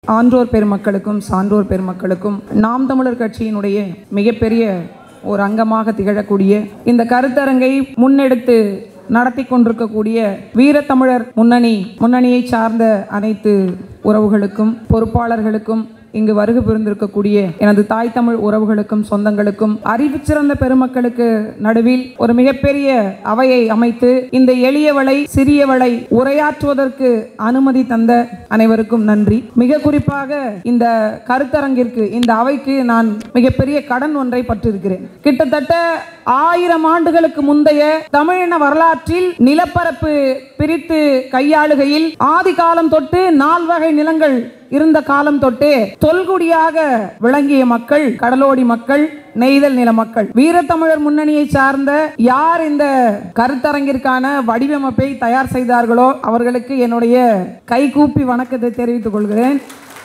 ஆன்றோர் பெருமக்களுக்கும் சான்றோர் பெருமக்களுக்கும் நாம் தமிழர் கட்சியினுடைய மிகப்பெரிய ஒரு அங்கமாக திகழக்கூடிய இந்த கருத்தரங்கை முன்னெடுத்து நடத்தி கொண்டிருக்கக்கூடிய வீரத்தமிழர் முன்னணி முன்னணியை சார்ந்த அனைத்து உறவுகளுக்கும் பொறுப்பாளர்களுக்கும் இங்கு வருகை புரிந்திருக்கக்கூடிய எனது தாய் தமிழ் உறவுகளுக்கும் சொந்தங்களுக்கும் அறிவு சிறந்த பெருமக்களுக்கு நடுவில் ஒரு மிகப்பெரிய அவையை அமைத்து இந்த எளியவளை சிறியவளை உரையாற்றுவதற்கு அனுமதி தந்த அனைவருக்கும் நன்றி மிக குறிப்பாக இந்த கருத்தரங்கிற்கு இந்த அவைக்கு நான் மிகப்பெரிய கடன் ஒன்றை பற்றிருக்கிறேன் கிட்டத்தட்ட ஆயிரம் ஆண்டுகளுக்கு முந்தைய தமிழின வரலாற்றில் நிலப்பரப்பு பிரித்து கையாளுகையில் ஆதி காலம் தொட்டு நால்வகை நிலங்கள் இருந்த காலம் தொட்டே தொல்குடியாக விளங்கிய மக்கள் கடலோடி மக்கள் நெய்தல் நில மக்கள் வீரத்தமிழர் முன்னணியை சார்ந்த யார் இந்த கருத்தரங்கிற்கான வடிவமைப்பை தயார் செய்தார்களோ அவர்களுக்கு என்னுடைய கைகூப்பி வணக்கத்தை தெரிவித்துக் கொள்கிறேன்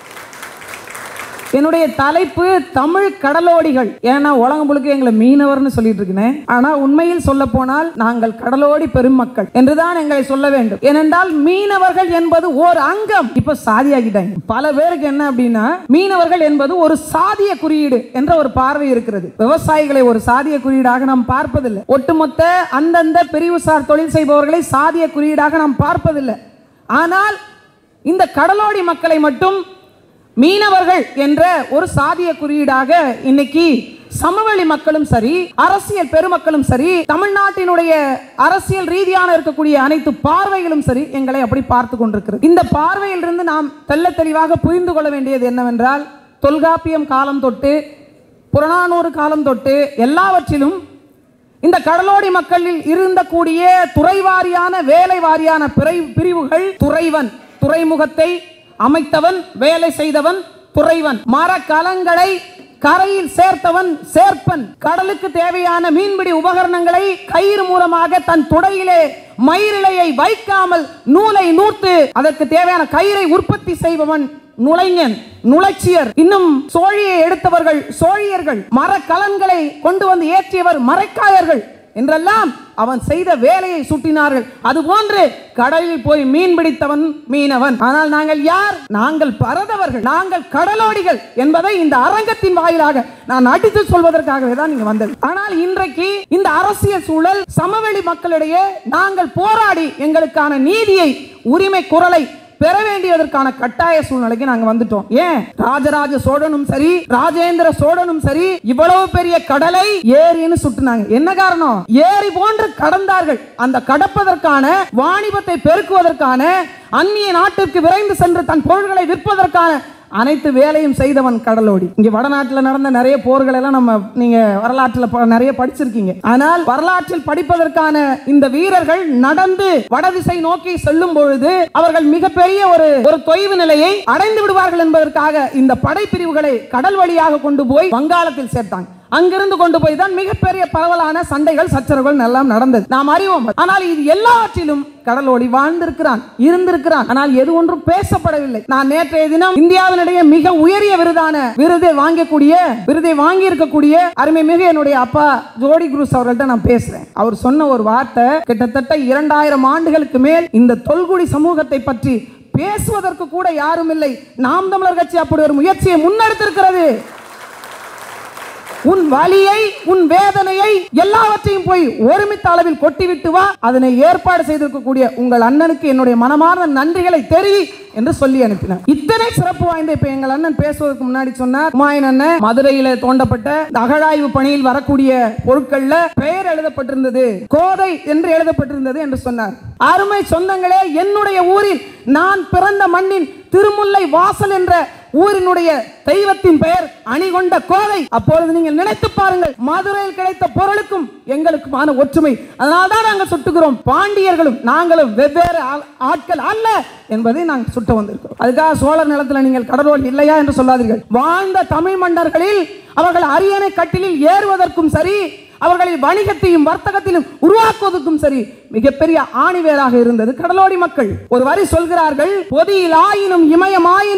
என்னுடைய தலைப்பு தமிழ் கடலோடிகள் ஏன்னா உலகம் முழுக்க எங்களை மீனவர்னு சொல்லிட்டு இருக்கேன் ஆனா உண்மையில் சொல்ல போனால் நாங்கள் கடலோடி பெருமக்கள் என்றுதான் எங்களை சொல்ல வேண்டும் ஏனென்றால் மீனவர்கள் என்பது ஒரு அங்கம் இப்ப சாதியாகிட்டாங்க பல பேருக்கு என்ன அப்படின்னா மீனவர்கள் என்பது ஒரு சாதிய குறியீடு என்ற ஒரு பார்வை இருக்கிறது விவசாயிகளை ஒரு சாதிய குறியீடாக நாம் பார்ப்பதில்லை ஒட்டுமொத்த அந்தந்த பிரிவுசார் தொழில் செய்பவர்களை சாதிய குறியீடாக நாம் பார்ப்பதில்லை ஆனால் இந்த கடலோடி மக்களை மட்டும் மீனவர்கள் என்ற ஒரு சாதிய குறியீடாக இன்னைக்கு சமவெளி மக்களும் சரி அரசியல் பெருமக்களும் சரி தமிழ்நாட்டினுடைய அரசியல் ரீதியான இருக்கக்கூடிய அனைத்து பார்வைகளும் சரி எங்களை அப்படி பார்த்து கொண்டிருக்கிறது இந்த பார்வையிலிருந்து நாம் தெள்ள தெளிவாக புரிந்து கொள்ள வேண்டியது என்னவென்றால் தொல்காப்பியம் காலம் தொட்டு புறநானூறு காலம் தொட்டு எல்லாவற்றிலும் இந்த கடலோடி மக்களில் இருந்தக்கூடிய துறைவாரியான வேலை வாரியான பிறை பிரிவுகள் துறைவன் துறைமுகத்தை அமைத்தவன் வேலை செய்தவன் துறைவன் மரக்கலங்களை கரையில் சேர்த்தவன் சேர்ப்பன் கடலுக்கு தேவையான மீன்பிடி உபகரணங்களை கயிறு மூலமாக தன் துடையிலே மயிரிழையை வைக்காமல் நூலை நூர்த்து அதற்கு தேவையான கயிறை உற்பத்தி செய்பவன் நுழைஞன் நுழைச்சியர் இன்னும் சோழியை எடுத்தவர்கள் சோழியர்கள் மரக்கலன்களை கொண்டு வந்து ஏற்றியவர் மரைக்காயர்கள் என்றெல்லாம் அவன் செய்த வேலையை சுட்டினார்கள் அதுபோன்று கடலில் போய் மீன் பிடித்தவன் மீனவன் ஆனால் நாங்கள் யார் நாங்கள் பரதவர்கள் நாங்கள் கடலோடிகள் என்பதை இந்த அரங்கத்தின் வாயிலாக நான் அடித்து சொல்வதற்காகவே தான் நீங்க வந்தது ஆனால் இன்றைக்கு இந்த அரசியல் சூழல் சமவெளி மக்களிடையே நாங்கள் போராடி எங்களுக்கான நீதியை உரிமை குரலை பெற வேண்டியதற்கான கட்டாய சூழ்நிலைக்கு நாங்க வந்துட்டோம் ஏன் ராஜராஜ சோழனும் சரி ராஜேந்திர சோழனும் சரி இவ்வளவு பெரிய கடலை ஏரின்னு சுட்டுனாங்க என்ன காரணம் ஏரி போன்று கடந்தார்கள் அந்த கடப்பதற்கான வாணிபத்தை பெருக்குவதற்கான அந்நிய நாட்டிற்கு விரைந்து சென்று தன் பொருள்களை விற்பதற்கான அனைத்து வேலையும் செய்தவன் கடலோடி இங்க வடநாட்டில் நடந்த நிறைய போர்கள் எல்லாம் நம்ம நீங்க வரலாற்றில் ப- நிறைய படிச்சிருக்கீங்க ஆனால் வரலாற்றில் படிப்பதற்கான இந்த வீரர்கள் நடந்து வடதிசை நோக்கி செல்லும் பொழுது அவர்கள் மிகப்பெரிய ஒரு ஒரு தொய்வு நிலையை அடைந்து விடுவார்கள் என்பதற்காக இந்த படைப்பிரிவுகளை கடல் வழியாக கொண்டு போய் வங்காளத்தில் சேர்த்தாங்க அங்கிருந்து கொண்டு போய் தான் மிகப்பெரிய பரவலான சண்டைகள் சச்சரவுகள் எல்லாம் நடந்தது நாம் அறிவோம் ஆனால் இது எல்லாவற்றிலும் கடலோடி வாழ்ந்திருக்கிறான் இருந்திருக்கிறான் ஆனால் எது ஒன்றும் பேசப்படவில்லை நான் நேற்றைய தினம் இந்தியாவினுடைய மிக உயரிய விருதான விருதை வாங்கக்கூடிய விருதை வாங்கி இருக்கக்கூடிய அருமை மிகு என்னுடைய அப்பா ஜோடி குருஸ் அவர்கள்ட்ட நான் பேசுறேன் அவர் சொன்ன ஒரு வார்த்தை கிட்டத்தட்ட இரண்டாயிரம் ஆண்டுகளுக்கு மேல் இந்த தொல்குடி சமூகத்தை பற்றி பேசுவதற்கு கூட யாரும் இல்லை நாம் தமிழர் கட்சி அப்படி ஒரு முயற்சியை முன்னெடுத்திருக்கிறது உன் வலியை உன் வேதனையை எல்லாவற்றையும் போய் ஒருமித்த அளவில் கொட்டிவிட்டு வா அதனை ஏற்பாடு செய்திருக்கக்கூடிய உங்கள் அண்ணனுக்கு என்னுடைய மனமார்ந்த நன்றிகளை தெரி என்று சொல்லி அனுப்பினார் இத்தனை சிறப்பு வாய்ந்த இப்ப எங்கள் அண்ணன் பேசுவதற்கு முன்னாடி சொன்னார் உமாயன் அண்ணன் மதுரையில தோண்டப்பட்ட இந்த அகழாய்வு பணியில் வரக்கூடிய பொருட்கள்ல பெயர் எழுதப்பட்டிருந்தது கோதை என்று எழுதப்பட்டிருந்தது என்று சொன்னார் அருமை சொந்தங்களே என்னுடைய ஊரில் நான் பிறந்த மண்ணின் திருமுல்லை வாசல் என்ற ஊரினுடைய தெய்வத்தின் பெயர் அணிகொண்ட கோதை அப்பொழுது நீங்கள் நினைத்து பாருங்கள் மதுரையில் கிடைத்த பொருளுக்கும் எங்களுக்குமான ஒற்றுமை அதனால தான் நாங்கள் சுட்டுகிறோம் பாண்டியர்களும் நாங்களும் வெவ்வேறு ஆள்- ஆட்கள் அல்ல என்பதை நாங்கள் சுட்ட வந்திருக்கிறோம் அதுக்காக சோழர் நிலத்தில் நீங்கள் கடலோடு இல்லையா என்று சொல்லாதீர்கள் வாழ்ந்த தமிழ் மன்னர்களில் அவர்கள் அரியணை கட்டிலில் ஏறுவதற்கும் சரி அவர்களின் வணிகத்தையும் வர்த்தகத்திலும் உருவாக்குவதற்கும் சரி மிகப்பெரிய ஆணிவேராக இருந்தது கடலோடி மக்கள் ஒரு வரி சொல்கிறார்கள் பொதியில் ஆயினும் இமயமாயினும்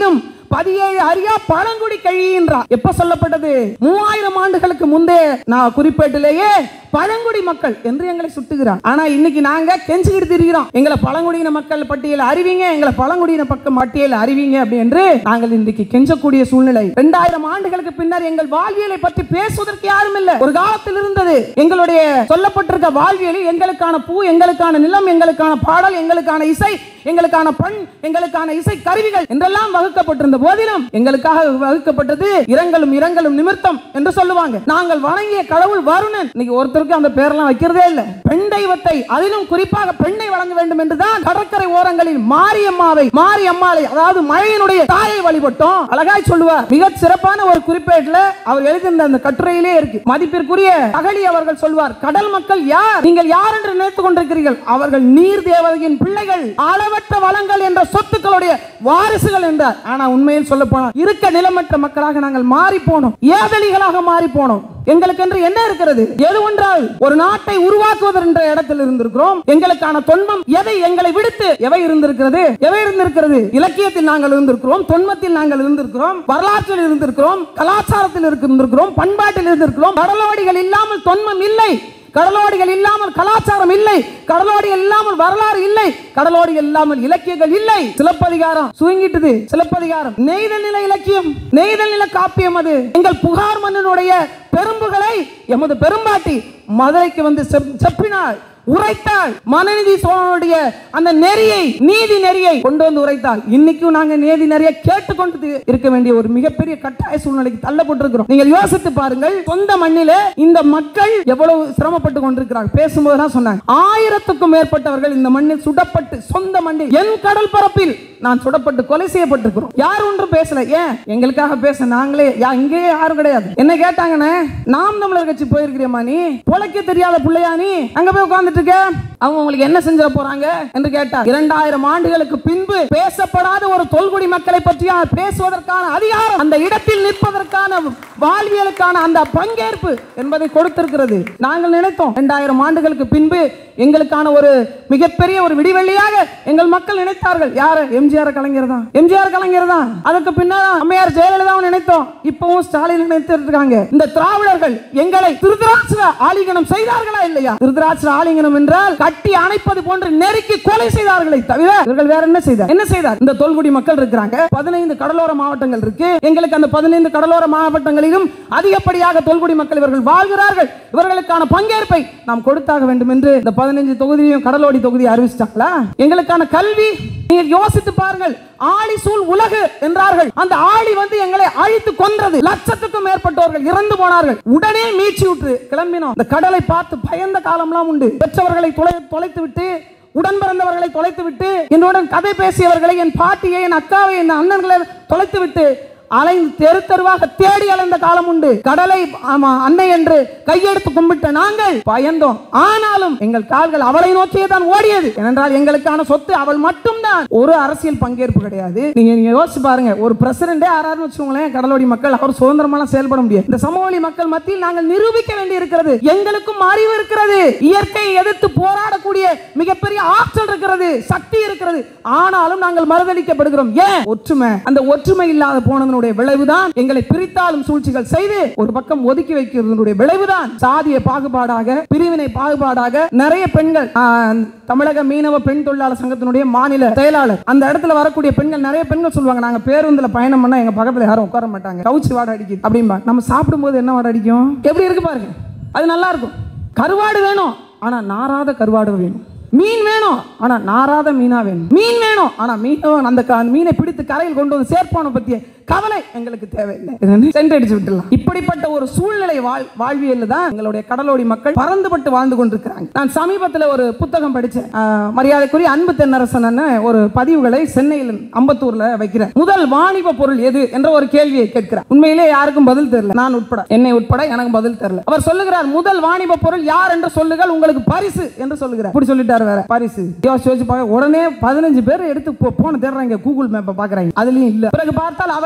பதினேழு அறியா பழங்குடி கழிகின்றார் எப்ப சொல்லப்பட்டது மூவாயிரம் ஆண்டுகளுக்கு முந்தைய நான் குறிப்பேட்டிலேயே பழங்குடி மக்கள் என்று எங்களை சுட்டுகிறார் ஆனா இன்னைக்கு நாங்க கெஞ்சிக்கிட்டு திரிகிறோம் எங்களை பழங்குடியின மக்கள் பட்டியல் அறிவிங்க எங்களை பழங்குடியின பக்கம் பட்டியல் அறிவிங்க அப்படி என்று நாங்கள் இன்றைக்கு கெஞ்சக்கூடிய சூழ்நிலை இரண்டாயிரம் ஆண்டுகளுக்கு பின்னர் எங்கள் வாழ்வியலை பற்றி பேசுவதற்கு யாரும் இல்லை ஒரு காலத்தில் இருந்தது எங்களுடைய சொல்லப்பட்டிருக்க வாழ்வியலில் எங்களுக்கான பூ எங்களுக்கான நிலம் எங்களுக்கான பாடல் எங்களுக்கான இசை எங்களுக்கான பண் எங்களுக்கான இசை கருவிகள் என்றெல்லாம் வகுக்கப்பட்டிருந்த போதிலும் எங்களுக்காக வகுக்கப்பட்டது இரங்கலும் இரங்கலும் நிமித்தம் என்று சொல்லுவாங்க நாங்கள் வணங்கிய கடவுள் வருணன் இன்னைக்கு ஒருத்தருக்கு அந்த பேரெல்லாம் வைக்கிறதே இல்ல பெண் தெய்வத்தை அதிலும் குறிப்பாக பெண்ணை வழங்க வேண்டும் என்றுதான் கடற்கரை ஓரங்களில் மாரியம்மாவை மாரியம்மாளை அதாவது மழையினுடைய தாயை வழிபட்டோம் அழகாய் சொல்லுவார் மிக சிறப்பான ஒரு குறிப்பேட்டுல அவர் எழுதியிருந்த அந்த கட்டுரையிலே இருக்கு மதிப்பிற்குரிய அகழி அவர்கள் சொல்வார் கடல் மக்கள் யார் நீங்கள் யார் என்று நினைத்துக் கொண்டிருக்கிறீர்கள் அவர்கள் நீர் தேவதையின் பிள்ளைகள் அளவற்ற வளங்கள் என்ற சொத்துக்களுடைய வாரிசுகள் என்றார் ஆனா உண்மையில் சொல்ல போனால் இருக்க நிலமற்ற மக்களாக நாங்கள் மாறி போனோம் ஏதலிகளாக மாறி போனோம் எங்களுக்கு என்று என்ன இருக்கிறது எது ஒன்றால் ஒரு நாட்டை உருவாக்குவதென்ற இடத்தில் இருந்திருக்கிறோம் எங்களுக்கான தொன்மம் எதை எங்களை விடுத்து எவை இருந்திருக்கிறது எவை இருந்திருக்கிறது இலக்கியத்தில் நாங்கள் இருந்திருக்கிறோம் தொன்மத்தில் நாங்கள் இருந்திருக்கிறோம் வரலாற்றில் இருந்திருக்கிறோம் கலாச்சாரத்தில் இருந்திருக்கிறோம் பண்பாட்டில் இருந்திருக்கிறோம் கடலோடிகள் இல்லாமல் தொன்மம் இல்லை கடலோடிகள் இல்லாமல் கலாச்சாரம் இல்லை கடலோடிகள் இல்லாமல் வரலாறு இல்லை கடலோடிகள் இல்லாமல் இலக்கியங்கள் இல்லை சிலப்பதிகாரம் சுருங்கிட்டது சிலப்பதிகாரம் நெய்தல் நில இலக்கியம் நெய்தல் நில காப்பியம் அது எங்கள் புகார் மன்னனுடைய பெரும்புகளை எமது பெரும்பாட்டி மதுரைக்கு வந்து செப்- செப்பினாள் உரைத்தாள் மனுநீதி சோழனுடைய அந்த நெறியை நீதி நெறியை கொண்டு வந்து உரைத்தாள் இன்னைக்கும் நாங்க நீதி நெறியை கேட்டுக்கொண்டு இருக்க வேண்டிய ஒரு மிகப்பெரிய கட்டாய சூழ்நிலைக்கு தள்ளப்பட்டிருக்கிறோம் நீங்கள் யோசித்து பாருங்கள் சொந்த மண்ணிலே இந்த மக்கள் எவ்வளவு சிரமப்பட்டு கொண்டிருக்கிறார்கள் பேசும்போது தான் சொன்னாங்க ஆயிரத்துக்கும் மேற்பட்டவர்கள் இந்த மண்ணில் சுடப்பட்டு சொந்த மண்ணில் என் கடல் பரப்பில் நான் சுடப்பட்டு கொலை செய்யப்பட்டிருக்கிறோம் யார் ஒன்றும் பேசல ஏன் எங்களுக்காக பேச நாங்களே யா இங்கேயே யாரும் கிடையாது என்ன கேட்டாங்கண்ணே நாம் தமிழர் கட்சி போயிருக்கிறியம்மா நீ பொழைக்க தெரியாத பிள்ளையா நீ அங்க போய் உட்கார்ந்துட்டு இருக்க அவங்க உங்களுக்கு என்ன செஞ்சிட போறாங்க என்று கேட்டார் இரண்டாயிரம் ஆண்டுகளுக்கு பின்பு பேசப்படாத ஒரு தொல்குடி மக்களை பற்றி பேசுவதற்கான அதிகாரம் அந்த இடத்தில் நிற்பதற்கான வாழ்வியலுக்கான அந்த பங்கேற்பு என்பதை கொடுத்திருக்கிறது நாங்கள் நினைத்தோம் இரண்டாயிரம் ஆண்டுகளுக்கு பின்பு எங்களுக்கான ஒரு மிகப்பெரிய ஒரு விடிவெள்ளியாக எங்கள் மக்கள் நினைத்தார்கள் யாரு எம்ஜிஆர் கலைஞர் தான் எம்ஜிஆர் கலைஞர் தான் அதுக்கு பின்னால் அம்மையார் ஜெயலலிதாவை நினைத்தோம் இப்பவும் ஸ்டாலின் நினைத்து இருக்காங்க இந்த திராவிடர்கள் எங்களை திருதராட்ச ஆலிங்கனம் செய்தார்களா இல்லையா திருதராட்ச ஆலிங்கனம் என்றால் கட்டி அணைப்பது போன்று நெருக்கி கொலை செய்தார்களே தவிர இவர்கள் வேற என்ன செய்தார் என்ன செய்தார் இந்த தொல்குடி மக்கள் இருக்கிறாங்க பதினைந்து கடலோர மாவட்டங்கள் இருக்கு எங்களுக்கு அந்த பதினைந்து கடலோர மாவட்டங்களிலும் அதிகப்படியாக தொல்குடி மக்கள் இவர்கள் வாழ்கிறார்கள் இவர்களுக்கான பங்கேற்பை நாம் கொடுத்தாக வேண்டும் என்று இந்த பதினைஞ்சு தொகுதியையும் கடலோடி தொகுதியை அறிவிச்சிட்டாங்களா எங்களுக்கான கல்வி நீங்கள் யோசித்து பாருங்கள் ஆழி சூழ் உலகு என்றார்கள் அந்த ஆழி வந்து எங்களை அழித்து கொன்றது லட்சத்துக்கும் மேற்பட்டவர்கள் இறந்து போனார்கள் உடனே மீட்சி விட்டு கிளம்பினோம் இந்த கடலை பார்த்து பயந்த காலம்லாம் உண்டு பெற்றவர்களை தொலை தொலைத்து விட்டு உடன் பிறந்தவர்களை தொலைத்து விட்டு என்னுடன் கதை பேசியவர்களை என் பாட்டியை என் அக்காவை என் அண்ணன்களை தொலைத்து விட்டு அலைந்து தெரு தெருவாக தேடி அலைந்த காலம் உண்டு கடலை ஆமா அன்னை என்று கையெடுத்து கும்பிட்ட நாங்கள் பயந்தோம் ஆனாலும் எங்கள் கால்கள் அவளை நோக்கியே தான் ஓடியது ஏனென்றால் எங்களுக்கான சொத்து அவள் மட்டும்தான் ஒரு அரசியல் பங்கேற்பு கிடையாது நீங்க நீங்க யோசிச்சு பாருங்க ஒரு பிரசிடண்டே ஆறாருன்னு வச்சுக்கோங்களேன் கடலோடி மக்கள் அவர் சுதந்திரமான செயல்பட முடியாது இந்த சமவெளி மக்கள் மத்தியில் நாங்கள் நிரூபிக்க வேண்டி இருக்கிறது எங்களுக்கும் அறிவு இருக்கிறது இயற்கையை எதிர்த்து போராடக்கூடிய மிகப்பெரிய ஆற்றல் இருக்கிறது சக்தி இருக்கிறது ஆனாலும் நாங்கள் மறுதளிக்கப்படுகிறோம் ஏன் ஒற்றுமை அந்த ஒற்றுமை இல்லாத போனதனுடைய விளைவுதான் எங்களை பிரித்தாலும் சூழ்ச்சிகள் செய்து ஒரு பக்கம் ஒதுக்கி வைக்கிறதனுடைய விளைவுதான் சாதிய பாகுபாடாக பிரிவினை பாகுபாடாக நிறைய பெண்கள் ஆ, தமிழக மீனவ பெண் தொழிலாளர் சங்கத்தினுடைய மாநில செயலாளர் அந்த இடத்துல வரக்கூடிய பெண்கள் நிறைய பெண்கள் சொல்லுவாங்க நாங்க பேருந்துல பயணம் பண்ணா எங்க பக்கத்துல யாரும் உட்கார மாட்டாங்க கவுச்சி வாடை அடிக்குது அப்படிம்பா நம்ம சாப்பிடும்போது என்ன வாடை அடிக்கும் எப்படி இருக்கு பாருங்க அது நல்லா இருக்கும் கருவாடு வேணும் ஆனா நாராத கருவாடு வேணும் மீன் வேணும் ஆனா நாராத மீனா வேணும் மீன் வேணும் ஆனா மீனவன் அந்த க- மீனை பிடித்து கரையில் கொண்டு வந்து சேர்ப்பான பத்திய கவலை எங்களுக்கு தேவையில்லை இதுன்னு சென்ட் அடிச்சு விட்டுலாம் இப்படிப்பட்ட ஒரு சூழ்நிலை வாழ் வாழ்வியல் தான் எங்களுடைய கடலோடி மக்கள் பறந்துபட்டு வாழ்ந்து கொண்டிருக்கிறாங்க நான் சமீபத்தில் ஒரு புத்தகம் படித்தேன் ஆஹ், மரியாதைக்குரிய அன்பு தென்னரசன் ஒரு பதிவுகளை சென்னையில் அம்பத்தூர்ல வைக்கிறேன் முதல் வாணிப பொருள் எது என்ற ஒரு கேள்வியை கேட்கிறார் உண்மையிலே யாருக்கும் பதில் தெரியல நான் உட்பட என்னை உட்பட எனக்கு பதில் தெரியல அவர் சொல்லுகிறார் முதல் வாணிப பொருள் யார் என்று சொல்லுங்கள் உங்களுக்கு பரிசு என்று சொல்லுகிறார் இப்படி சொல்லிட்டாரு வேற பரிசு யோசிச்சு யோசிச்சு பார்க்க உடனே பதினஞ்சு பேர் எடுத்து போ- போன தேடுறாங்க கூகுள் மேப்பை பாக்குறாங்க அதுலயும் இல்ல பிறகு பார்த்தால் அவரே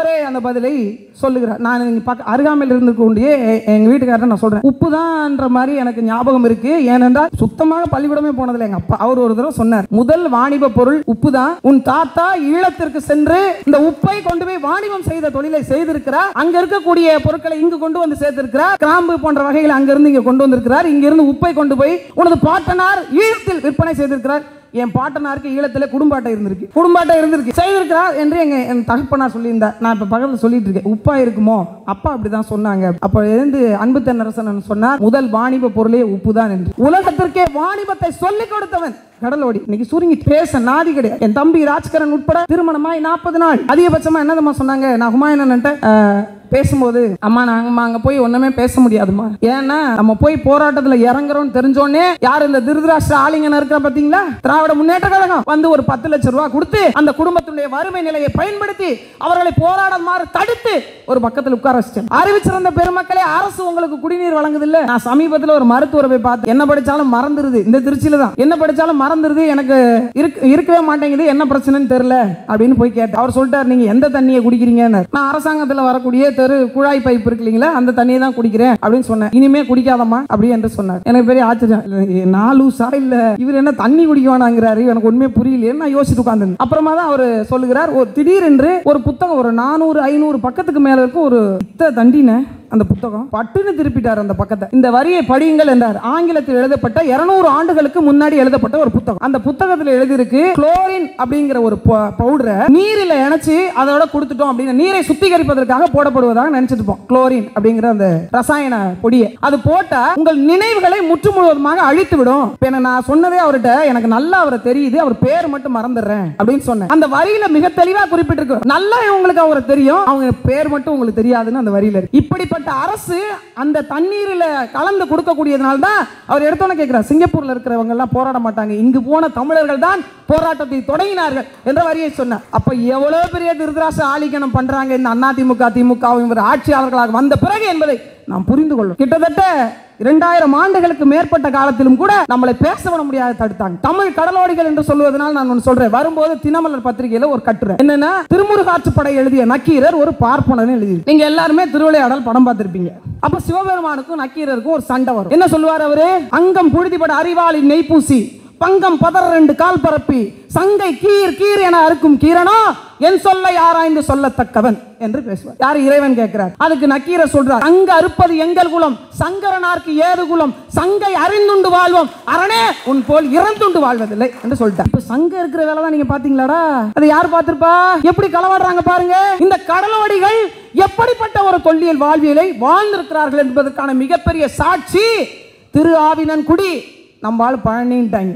அவரே அந்த பதிலை சொல்லுகிறார் நான் இங்க பக்க அருகாமையில் இருந்துக்கூடிய எ- எங்க வீட்டுக்காரர் நான் சொல்றேன் உப்பு தான்ன்ற மாதிரி எனக்கு ஞாபகம் இருக்கு ஏனென்றால் சுத்தமாக பள்ளிக்கூடமே போனதில்லை எங்க அப்பா அவர் ஒரு தடவை சொன்னார் முதல் வாணிப பொருள் உப்பு தான் உன் தாத்தா ஈழத்திற்கு சென்று இந்த உப்பை கொண்டு போய் வாணிபம் செய்த தொழிலை செய்திருக்கிறார் அங்க இருக்கக்கூடிய பொருட்களை இங்கு கொண்டு வந்து சேர்த்திருக்கிறார் கிராம்பு போன்ற வகைகளை அங்கிருந்து இங்க கொண்டு வந்திருக்கிறார் இங்க இருந்து உப்பை கொண்டு போய் உனது பாட்டனார் ஈழத்தில் விற்பனை செய்திருக்கிறார் என் பாட்டனாருக்கு ஈழத்துல குடும்பாட்டை இருந்திருக்கு குடும்பாட்டை இருந்திருக்கு செய்திருக்கிறார் என்று எங்க என் தகப்பனார் சொல்லியிருந்தார் நான் இப்ப பக்கத்துல சொல்லிட்டு இருக்கேன் உப்பா இருக்குமோ அப்பா அப்படிதான் சொன்னாங்க அப்ப எழுந்து அன்பு தென்னரசன் சொன்னார் முதல் வாணிப பொருளே உப்பு தான் என்று உலகத்திற்கே வாணிபத்தை சொல்லிக் கொடுத்தவன் கடலோடி இன்னைக்கு சுருங்கி பேச நாதி கிடையாது என் தம்பி ராஜ்கரன் உட்பட திருமணமாய் நாற்பது நாள் அதிகபட்சமா என்னதம்மா சொன்னாங்க நான் ஹுமாயூன் பேசும்போது அம்மா நாங்கம்மா அங்க போய் ஒண்ணுமே பேச முடியாதும்மா ஏன்னா நம்ம போய் போராட்டத்துல இறங்குறோம்னு தெரிஞ்சோடனே யார் இந்த திருதராஷ்டிர ஆலிங்கன இருக்கிற பாத்தீங்களா திராவிட முன்னேற்ற கழகம் வந்து ஒரு பத்து லட்சம் ரூபாய் கொடுத்து அந்த குடும்பத்தினுடைய வறுமை நிலையை பயன்படுத்தி அவர்களை போராடுமாறு தடுத்து ஒரு பக்கத்தில் உட்கார வச்சிட்டேன் அறிவிச்சிருந்த பெருமக்களே அரசு உங்களுக்கு குடிநீர் வழங்குது இல்ல நான் சமீபத்தில் ஒரு மருத்துவரை போய் பார்த்தேன் என்ன படிச்சாலும் மறந்துருது இந்த திருச்சியில தான் என்ன படிச்சாலும் மறந்துருது எனக்கு இருக்க- இருக்கவே மாட்டேங்குது என்ன பிரச்சனைன்னு தெரியல அப்படின்னு போய் கேட்டேன் அவர் சொல்லிட்டார் நீங்க எந்த தண்ணியை குடிக்கிறீங்கன்னு நான் அரசாங்கத்தில் வரக்கூடிய தெரு குழாய் பைப் இருக்கு இல்லைங்களா அந்த தண்ணியை தான் குடிக்கிறேன் அப்படின்னு சொன்னேன் இனிமே குடிக்காதம்மா அப்படி என்று சொன்னார் எனக்கு பெரிய ஆச்சரியம் இல்ல, நான் லூசா இல்ல இவர் என்ன தண்ணி குடிக்க வேணாங்கிறாரு எனக்கு ஒண்ணுமே புரியலையே நான் யோசிச்சுட்டு உட்கார்ந்து அப்புறமா தான் அவர் சொல்லுகிறார் ஒரு திடீரென்று ஒரு புத்தகம் ஒரு நானூறு ஐநூறு பக்கத்துக்கு மேல இருக்கும் ஒரு இத்த தண்டின அந்த புத்தகம் பட்டுன்னு திருப்பிட்டார் அந்த பக்கத்தை இந்த வரியை படியுங்கள் என்றார் ஆங்கிலத்தில் எழுதப்பட்ட 200 ஆண்டுகளுக்கு முன்னாடி எழுதப்பட்ட ஒரு புத்தகம் அந்த புத்தகத்தில் எழுதியிருக்கு குளோரின் அப்படிங்கிற ஒரு பவுடரை நீரில் இணைச்சு அதோட கொடுத்துட்டோம் அப்படின்னு நீரை சுத்திகரிப்பதற்காக போடப்படுவதாக நினைச்சிட்டு இருப்போம் குளோரின் அப்படிங்கிற அந்த ரசாயன பொடியை அது போட்டா உங்கள் நினைவுகளை முற்று முழுவதுமாக அழித்து விடும் இப்ப என்ன நான் சொன்னதே அவர்கிட்ட எனக்கு நல்லா அவரை தெரியுது அவர் பேர் மட்டும் மறந்துடுறேன் அப்படின்னு சொன்னேன் அந்த வரியில மிக தெளிவா குறிப்பிட்டிருக்கு நல்லா உங்களுக்கு அவரை தெரியும் அவங்க பேர் மட்டும் உங்களுக்கு தெரியாதுன்னு அந்த வரியில இருக்கு இப்படிப்பட்ட அரசு அந்த தண்ணீரில் கலந்து கொடுக்கக்கூடியதுனால தான் அவர் எடுத்தோன்னே கேட்கிறார் சிங்கப்பூர்ல இருக்கிறவங்க எல்லாம் போராட மாட்டாங்க இங்கு போன தமிழர்கள் தான் போராட்டத்தை தொடங்கினார்கள் என்ற வரியை சொன்னார் அப்ப எவ்வளவு பெரிய திருதராச ஆலிங்கனம் பண்றாங்க இந்த அதிமுக திமுக இவர் ஆட்சியாளர்களாக வந்த பிறகு என்பதை நாம் புரிந்து கொள்ளும் கிட்டத்தட்ட இரண்டாயிரம் ஆண்டுகளுக்கு மேற்பட்ட காலத்திலும் கூட நம்மளை பேச விட முடியாது தடுத்தாங்க தமிழ் கடலோடிகள் என்று சொல்வதனால் நான் ஒன்று சொல்றேன் வரும்போது தினமலர் பத்திரிகையில ஒரு கட்டுரை என்னன்னா திருமுருகாற்றுப்படை எழுதிய நக்கீரர் ஒரு பார்ப்பனன் எழுதி நீங்க எல்லாருமே திருவிளையாடல் படம் பார்த்திருப்பீங்க அப்ப சிவபெருமானுக்கும் நக்கீரருக்கும் ஒரு சண்டை வரும் என்ன சொல்லுவார் அவரு அங்கம் புழுதிபட அறிவாளி நெய்ப்பூசி பங்கம் பதற ரெண்டு கால் பரப்பி சங்கை கீர் கீர் என அறுக்கும் கீரனோ என் சொல்லை ஆராய்ந்து சொல்லத்தக்கவன் என்று பேசுவார் யார் இறைவன் கேட்கிறார் அதுக்கு நக்கீர சொல்றார் அங்க அறுப்பது எங்கள் குலம் சங்கரனார்க்கு ஏது குலம் சங்கை அறிந்துண்டு வாழ்வோம் அரணே உன் போல் இறந்துண்டு வாழ்வதில்லை என்று சொல்லிட்டார் இப்ப சங்க இருக்கிற வேலை தான் நீங்க பாத்தீங்களாடா அது யார் பார்த்திருப்பா எப்படி களவாடுறாங்க பாருங்க இந்த கடலோடிகள் எப்படிப்பட்ட ஒரு தொல்லியல் வாழ்வியலை வாழ்ந்திருக்கிறார்கள் என்பதற்கான மிகப்பெரிய சாட்சி திரு ஆவினன்குடி நம்ம ஆள் பழனின்ட்டாங்க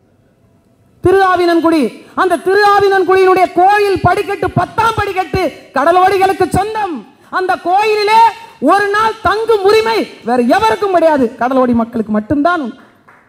திரு ஆவினன்குடி அந்த திரு ஆவினன்குடியினுடைய கோயில் படிக்கட்டு பத்தாம் படிக்கட்டு கடலோடிகளுக்கு சொந்தம் அந்த கோயிலிலே ஒரு நாள் தங்கும் உரிமை வேற எவருக்கும் கிடையாது கடலோடி மக்களுக்கு மட்டும்தான் உண்டு.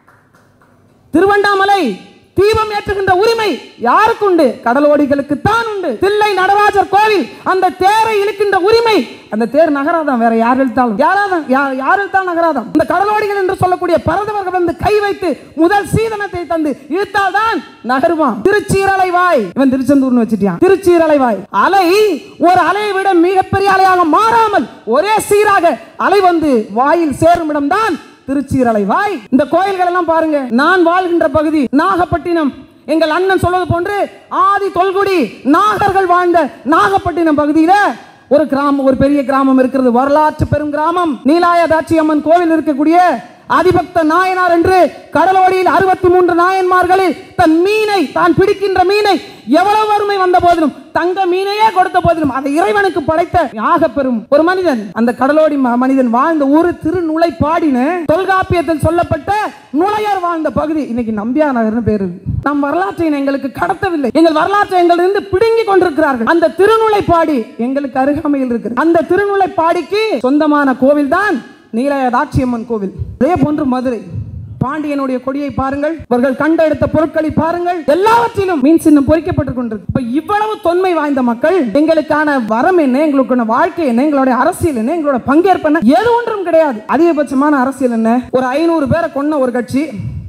திருவண்ணாமலை தீபம் ஏற்றுகின்ற உரிமை யாருக்கு உண்டு கடலோடிகளுக்கு தான் உண்டு தில்லை நடராஜர் கோவில் அந்த தேரை இழுக்கின்ற உரிமை அந்த தேர் நகராதாம் வேற யார் இழுத்தாலும் யாராதான் யா- யார் இழுத்தாலும் நகராதாம் இந்த கடலோடிகள் என்று சொல்லக்கூடிய பரதவர்கள் வந்து கை வைத்து முதல் சீதனத்தை தந்து இழுத்தால் தான் நகருவான் திருச்சீரலை வாய் இவன் திருச்செந்தூர்னு வச்சுட்டான் திருச்சீரலை வாய் அலை ஒரு அலையை விட மிகப்பெரிய அலையாக மாறாமல் ஒரே சீராக அலை வந்து வாயில் சேரும் இடம்தான் திருச்சீரலை வாய் இந்த கோயில்கள் எல்லாம் பாருங்க நான் வாழ்கின்ற பகுதி நாகப்பட்டினம் எங்கள் அண்ணன் சொல்வது போன்று ஆதி தொல்குடி நாகர்கள் வாழ்ந்த நாகப்பட்டினம் பகுதியில ஒரு கிராமம் ஒரு பெரிய கிராமம் இருக்கிறது வரலாற்று பெரும் கிராமம் நீலாயதாட்சி அம்மன் கோவில் இருக்கக்கூடிய அதிபக்த நாயனார் என்று கடலோடியில் அறுபத்தி மூன்று நாயன்மார்களில் தன் மீனை தான் பிடிக்கின்ற மீனை எவ்வளவு வறுமை வந்த போதிலும் தங்க மீனையே கொடுத்த போதிலும் அதை இறைவனுக்கு படைத்த யாக பெறும் ஒரு மனிதன் அந்த கடலோடி ம- மனிதன் வாழ்ந்த ஊரு திருநுளை பாடின தொல்காப்பியத்தில் சொல்லப்பட்ட நுழையர் வாழ்ந்த பகுதி இன்னைக்கு நம்பியா நகர்னு பேரு நம் வரலாற்றை எங்களுக்கு கடத்தவில்லை எங்கள் வரலாற்றை எங்களிருந்து பிடுங்கி கொண்டிருக்கிறார்கள் அந்த திருநுளைப்பாடி எங்களுக்கு அருகாமையில் இருக்கு அந்த திருநுளைப்பாடிக்கு சொந்தமான கோவில் தான் நீலயதாட்சியம்மன் கோவில் அதே போன்று மதுரை பாண்டியனுடைய கொடியை பாருங்கள் இவர்கள் கண்டெடுத்த பொருட்களை பாருங்கள் எல்லாவற்றிலும் மீன் சின்னம் பொறிக்கப்பட்டு கொண்டிருக்கு இப்ப இவ்வளவு தொன்மை வாய்ந்த மக்கள் எங்களுக்கான வரம் என்ன எங்களுக்கான வாழ்க்கை என்ன எங்களுடைய அரசியல் என்ன எங்களோட பங்கேற்பு என்ன எது ஒன்றும் கிடையாது அதிகபட்சமான அரசியல் என்ன ஒரு ஐநூறு பேரை கொன்ன ஒரு கட்சி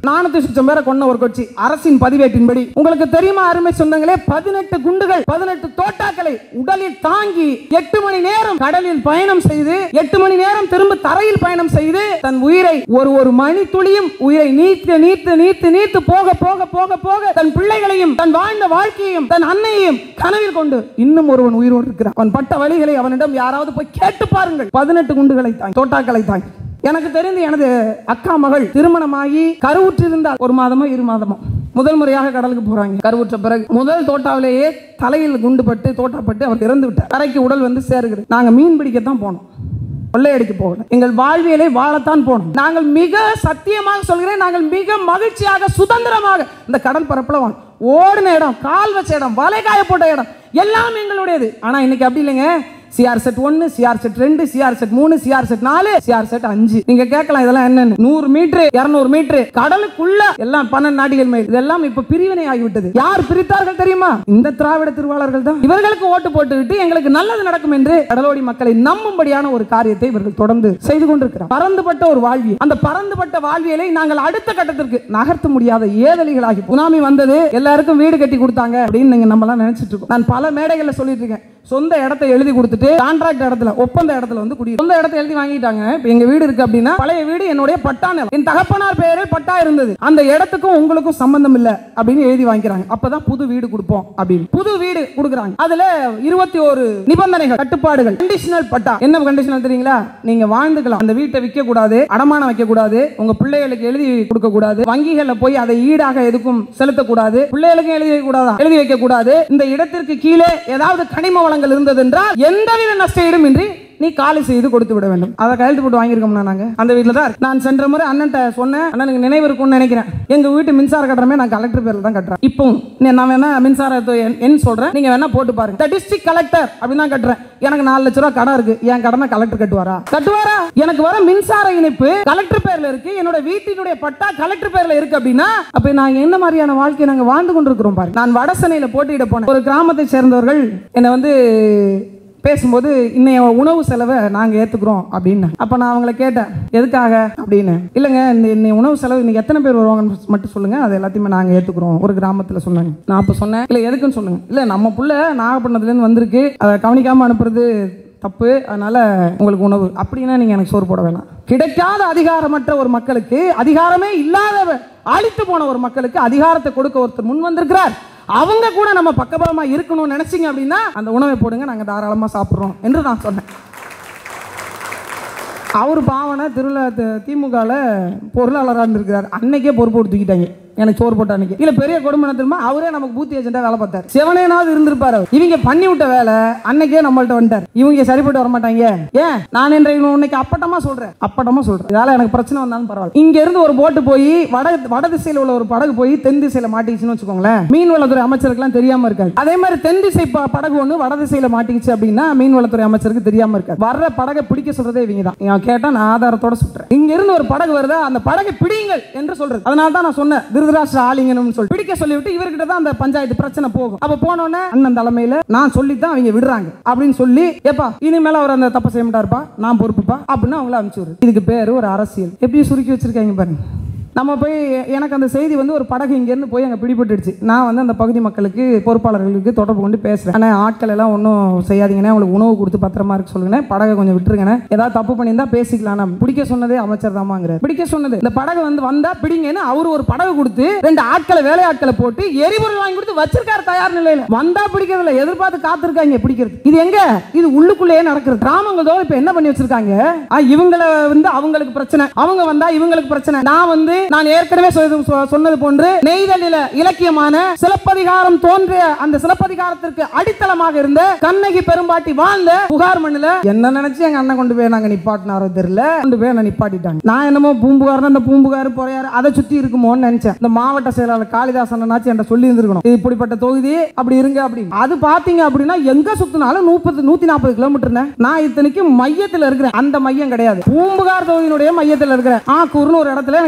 நானூத்தி சுத்தம் பேரை கொண்ட ஒரு கட்சி அரசின் பதிவேட்டின்படி உங்களுக்கு தெரியுமா அருமை சொந்தங்களே பதினெட்டு குண்டுகள் பதினெட்டு தோட்டாக்களை உடலில் தாங்கி எட்டு மணி நேரம் கடலில் பயணம் செய்து எட்டு மணி நேரம் திரும்ப தரையில் பயணம் செய்து தன் உயிரை ஒரு ஒரு மணி துளியும் உயிரை நீத்து நீத்து நீத்து நீத்து போக போக போக போக தன் பிள்ளைகளையும் தன் வாழ்ந்த வாழ்க்கையையும் தன் அன்னையையும் கனவில் கொண்டு இன்னும் ஒருவன் உயிரோடு இருக்கிறான் அவன் பட்ட வழிகளை அவனிடம் யாராவது போய் கேட்டு பாருங்கள் பதினெட்டு குண்டுகளை தாங்கி தோட்டாக்களை தாங்கி எனக்கு தெரிந்து எனது அக்கா மகள் திருமணமாகி கருவுற்றிருந்தால் ஒரு மாதமோ இரு மாதமோ முதல் முறையாக கடலுக்கு போறாங்க கருவுற்ற பிறகு முதல் தோட்டாவிலேயே தலையில் குண்டுபட்டு தோட்டாப்பட்டு அவர் இறந்து விட்டார் கரைக்கு உடல் வந்து சேருகிறது நாங்க மீன் பிடிக்கத்தான் போனோம் கொள்ளையடிக்க போகல எங்கள் வாழ்வியலை வாழத்தான் போனோம் நாங்கள் மிக சத்தியமாக சொல்கிறேன் நாங்கள் மிக மகிழ்ச்சியாக சுதந்திரமாக இந்த கடல் பரப்புல வாழ- ஓடின இடம் கால் வச்ச இடம் வலை காய போட்ட இடம் எல்லாம் எங்களுடையது ஆனா இன்னைக்கு அப்படி இல்லைங்க சிஆர் செட் ஒன்னு சிஆர் செட் ரெண்டு சிஆர் செட் மூணு சிஆர் செட் நாலு சிஆர் செட் அஞ்சு நீங்க கேட்கலாம் இதெல்லாம் என்னன்னு நூறு மீட்டர் இருநூறு மீட்டர் கடலுக்குள்ள எல்லாம் பன்னெண்டு நாடிகள் மேல் இதெல்லாம் இப்ப பிரிவினை ஆகிவிட்டது யார் பிரித்தார்கள் தெரியுமா இந்த திராவிட திருவாளர்கள் தான் இவர்களுக்கு ஓட்டு போட்டுவிட்டு எங்களுக்கு நல்லது நடக்கும் என்று கடலோடி மக்களை நம்பும்படியான ஒரு காரியத்தை இவர்கள் தொடர்ந்து செய்து கொண்டிருக்கிறார் பறந்துபட்ட ஒரு வாழ்வியல் அந்த பறந்துபட்ட வாழ்வியலை நாங்கள் அடுத்த கட்டத்திற்கு நகர்த்த முடியாத ஏதலிகளாகி சுனாமி வந்தது எல்லாருக்கும் வீடு கட்டி கொடுத்தாங்க அப்படின்னு நீங்க நம்மலாம் நினைச்சிட்டு இருக்கோம் நான் பல மேடைகள்ல சொல்லிட்டு இருக்கேன் சொந்த இடத்தை எழுதி கொடுத்துட்டு கான்ட்ராக்ட் இடத்துல ஒப்பந்த இடத்துல வந்து குடி சொந்த இடத்தை எழுதி வாங்கிட்டாங்க இப்ப எங்க வீடு இருக்கு அப்படின்னா பழைய வீடு என்னுடைய பட்டா நிலம் என் தகப்பனார் பெயரில் பட்டா இருந்தது அந்த இடத்துக்கும் உங்களுக்கும் சம்பந்தம் இல்ல அப்படின்னு எழுதி வாங்கிக்கிறாங்க அப்பதான் புது வீடு கொடுப்போம் அப்படின்னு புது வீடு கொடுக்குறாங்க அதுல இருபத்தி ஒரு நிபந்தனைகள் கட்டுப்பாடுகள் கண்டிஷனல் பட்டா என்ன கண்டிஷனல் தெரியுங்களா நீங்க வாழ்ந்துக்கலாம் அந்த வீட்டை விற்க கூடாது அடமானம் வைக்க கூடாது உங்க பிள்ளைகளுக்கு எழுதி கொடுக்க கூடாது வங்கிகள்ல போய் அதை ஈடாக எதுக்கும் செலுத்தக்கூடாது பிள்ளைகளுக்கும் எழுதி வைக்க கூடாதா எழுதி வைக்க கூடாது இந்த இடத்திற்கு கீழே ஏதாவது கனிம வளங்கள் இருந்தது என்றால் எந்தவித நஷ்டஈடும் இன்றி நீ காலி செய்து கொடுத்து விட வேண்டும் அதை கையெழுத்து போட்டு வாங்கியிருக்கோம்னா நாங்க அந்த வீட்டில் தான் இருக்கு. நான் சென்ற முறை அண்ணன்ட்ட சொன்னேன் அண்ணனுக்கு நினைவு இருக்கும்னு நினைக்கிறேன் எங்க வீட்டு மின்சார கட்டணமே நான் கலெக்டர் பேர்ல தான் கட்டுறேன் இப்போ நான் வேணா மின்சாரத்தை எண் எண் சொல்றேன் நீங்க வேணா போட்டு பாருங்க டிஸ்ட்ரிக்ட் கலெக்டர் அப்படின்னு தான் கட்டுறேன் எனக்கு நாலு லட்ச ரூபா கடன் இருக்கு என் கடனை கலெக்டர் கட்டுவாரா கட்டுவாரா எனக்கு வர மின்சார இணைப்பு கலெக்டர் பேர்ல இருக்கு என்னோட வீட்டினுடைய பட்டா கலெக்டர் பேர்ல இருக்கு அப்படின்னா அப்ப நான் என்ன மாதிரியான வாழ்க்கை நாங்க வாழ்ந்து கொண்டிருக்கிறோம் பாருங்க நான் வடசென்னையில போட்டியிட போனேன் ஒரு கிராமத்தை சேர்ந்தவர்கள் என்னை வந்து பேசும்போது இன்னைய உணவு செலவை நாங்கள் ஏற்றுக்குறோம் அப்படின்னு அப்போ நான் அவங்கள கேட்டேன் எதுக்காக அப்படின்னு இல்லைங்க இந்த இன்னைய உணவு செலவு இன்னைக்கு எத்தனை பேர் வருவாங்கன்னு மட்டும் சொல்லுங்க அது எல்லாத்தையுமே நாங்கள் ஏற்றுக்குறோம் ஒரு கிராமத்தில் சொன்னாங்க நான் அப்போ சொன்னேன் இல்லை எதுக்குன்னு சொல்லுங்க இல்லை நம்ம புள்ள நாகப்பட்டினத்துலேருந்து வந்திருக்கு அதை கவனிக்காமல் அனுப்புறது தப்பு அதனால உங்களுக்கு உணவு அப்படின்னா நீங்க எனக்கு சோறு போட வேணாம் கிடைக்காத அதிகாரமற்ற ஒரு மக்களுக்கு அதிகாரமே இல்லாத அழித்து போன ஒரு மக்களுக்கு அதிகாரத்தை கொடுக்க ஒருத்தர் முன் வந்திருக்கிறார் அவங்க கூட நம்ம பக்கபலமா இருக்கணும்னு நினைச்சீங்க அப்படின்னா அந்த உணவை போடுங்க நாங்க தாராளமா சாப்பிடுறோம் என்று நான் சொன்னேன் அவர் பாவனை திருவிழா திமுகவில் பொருளாளராக இருந்திருக்கிறார் அன்னைக்கே பொறுப்பு கொடுத்துக்கிட்டாங்க எனக்கு சோறு போட்ட அன்னைக்கு இல்ல பெரிய கொடுமை என்ன தெரியுமா அவரே நமக்கு பூத்தி ஏஜென்டா வேலை பார்த்தார் சிவனேனாவது இருந்திருப்பாரு அவர். இவங்க பண்ணி விட்ட வேலை அன்னைக்கே நம்மள்ட்ட வந்துட்டார் இவங்க சரிப்பட்டு வர மாட்டாங்க ஏன் நான் என்ற இன்னைக்கு அப்பட்டமா சொல்றேன் அப்பட்டமா சொல்றேன் இதால எனக்கு பிரச்சனை வந்தாலும் பரவாயில்ல இங்க இருந்து ஒரு போட்டு போய் வட வட திசையில உள்ள ஒரு படகு போய் தென் திசையில மாட்டிக்கிச்சுன்னு வச்சுக்கோங்களேன் மீன்வளத்துறை அமைச்சருக்குலாம் தெரியாம இருக்காது அதே மாதிரி தென் திசை ப- படகு ஒண்ணு வட திசையில மாட்டிக்கிச்சு அப்படின்னா மீன்வளத்துறை அமைச்சருக்கு தெரியாம இருக்காது வர்ற படகை பிடிக்க சொல்றதே இவங்க தான் இவன் கேட்டா நான் ஆதாரத்தோட சுட்டுறேன் இங்க இருந்து ஒரு படகு வருதா அந்த படகை பிடியுங்கள் என்று சொல்றது அதனால தான் நான் சொன்னேன் திருதராஷ்டிர ஆலிங்கன்னு சொல்லி பிடிக்க சொல்லிவிட்டு இவர்கிட்ட தான் அந்த பஞ்சாயத்து பிரச்சனை போகும் அப்ப போனோடனே அண்ணன் தலைமையில நான் சொல்லி தான் அவங்க விடுறாங்க அப்படின்னு சொல்லி ஏப்பா இனிமேல அவர் அந்த தப்பை செய்ய மாட்டாருப்பா நான் பொறுப்புப்பா அப்படின்னு அவங்கள அனுப்பிச்சு விடுறது இதுக்கு பேரு ஒரு அரசியல் எப்படி சுருக்கி வச்சிருக்காங்க பாருங்க நம்ம போய் எனக்கு அந்த செய்தி வந்து ஒரு படகு இங்கேருந்து போய் அங்கே பிடிபட்டுடுச்சு நான் வந்து அந்த பகுதி மக்களுக்கு பொறுப்பாளர்களுக்கு தொடர்பு கொண்டு பேசுகிறேன் ஆனால் ஆட்கள் எல்லாம் ஒன்றும் செய்யாதீங்கண்ணே அவங்களுக்கு உணவு கொடுத்து பத்திரமா இருக்க சொல்லுங்கண்ணே படகை கொஞ்சம் விட்டுருங்கண்ணே ஏதாவது தப்பு பண்ணியிருந்தா பேசிக்கலாம் நம்ம பிடிக்க சொன்னதே அமைச்சர் தாமாங்கிறார் பிடிக்க சொன்னது இந்த படகு வந்து வந்தா பிடிங்கன்னு அவர் ஒரு படகு கொடுத்து ரெண்டு ஆட்களை வேலை ஆட்களை போட்டு எரிபொருள் வாங்கி கொடுத்து வச்சிருக்காரு தயார் நிலையில வந்தா பிடிக்கிறதுல எதிர்பார்த்து காத்திருக்காங்க பிடிக்கிறது இது எங்க இது உள்ளுக்குள்ளேயே நடக்கிறது கிராமங்கள் தோறும் இப்ப என்ன பண்ணி வச்சிருக்காங்க ஆ, இவங்கள வந்து அவங்களுக்கு பிரச்சனை அவங்க வந்தா இவங்களுக்கு பிரச்சனை நான் வந்து நான் ஏற்கனவே சொன்னது- சொ- சொன்னது போன்று நெய்தலில இலக்கியமான சிலப்பதிகாரம் தோன்றிய அந்த சிலப்பதிகாரத்திற்கு அடித்தளமாக இருந்த கண்ணகி பெரும்பாட்டி வாழ்ந்த புகார் மண்ணுல என்ன நினைச்சு எங்க அண்ணன் கொண்டு போய் நாங்க நிப்பாட்டினாரோ தெரியல கொண்டு போய் என்ன நிப்பாட்டிட்டாங்க நான் என்னமோ பூம்புகார் அந்த பூம்புகார் பொறையாரு அதை சுத்தி இருக்குமோன்னு நினைச்சேன் இந்த மாவட்ட செயலாளர் காளிதாசன் அண்ணாச்சி என்கிட்ட சொல்லி இருந்திருக்கணும் இது இப்படிப்பட்ட தொகுதி அப்படி இருங்க அப்படி அது பாத்தீங்க அப்படின்னா எங்க சுத்தினாலும் முப்பது நூத்தி நாற்பது கிலோமீட்டர் நான் இத்தனைக்கு மையத்துல இருக்கிறேன் அந்த மையம் கிடையாது பூம்புகார் தொகுதியினுடைய மையத்துல இருக்கிறேன் ஆக்கூர்னு ஒரு இடத்துல எனக்கு வீடு எடுத்து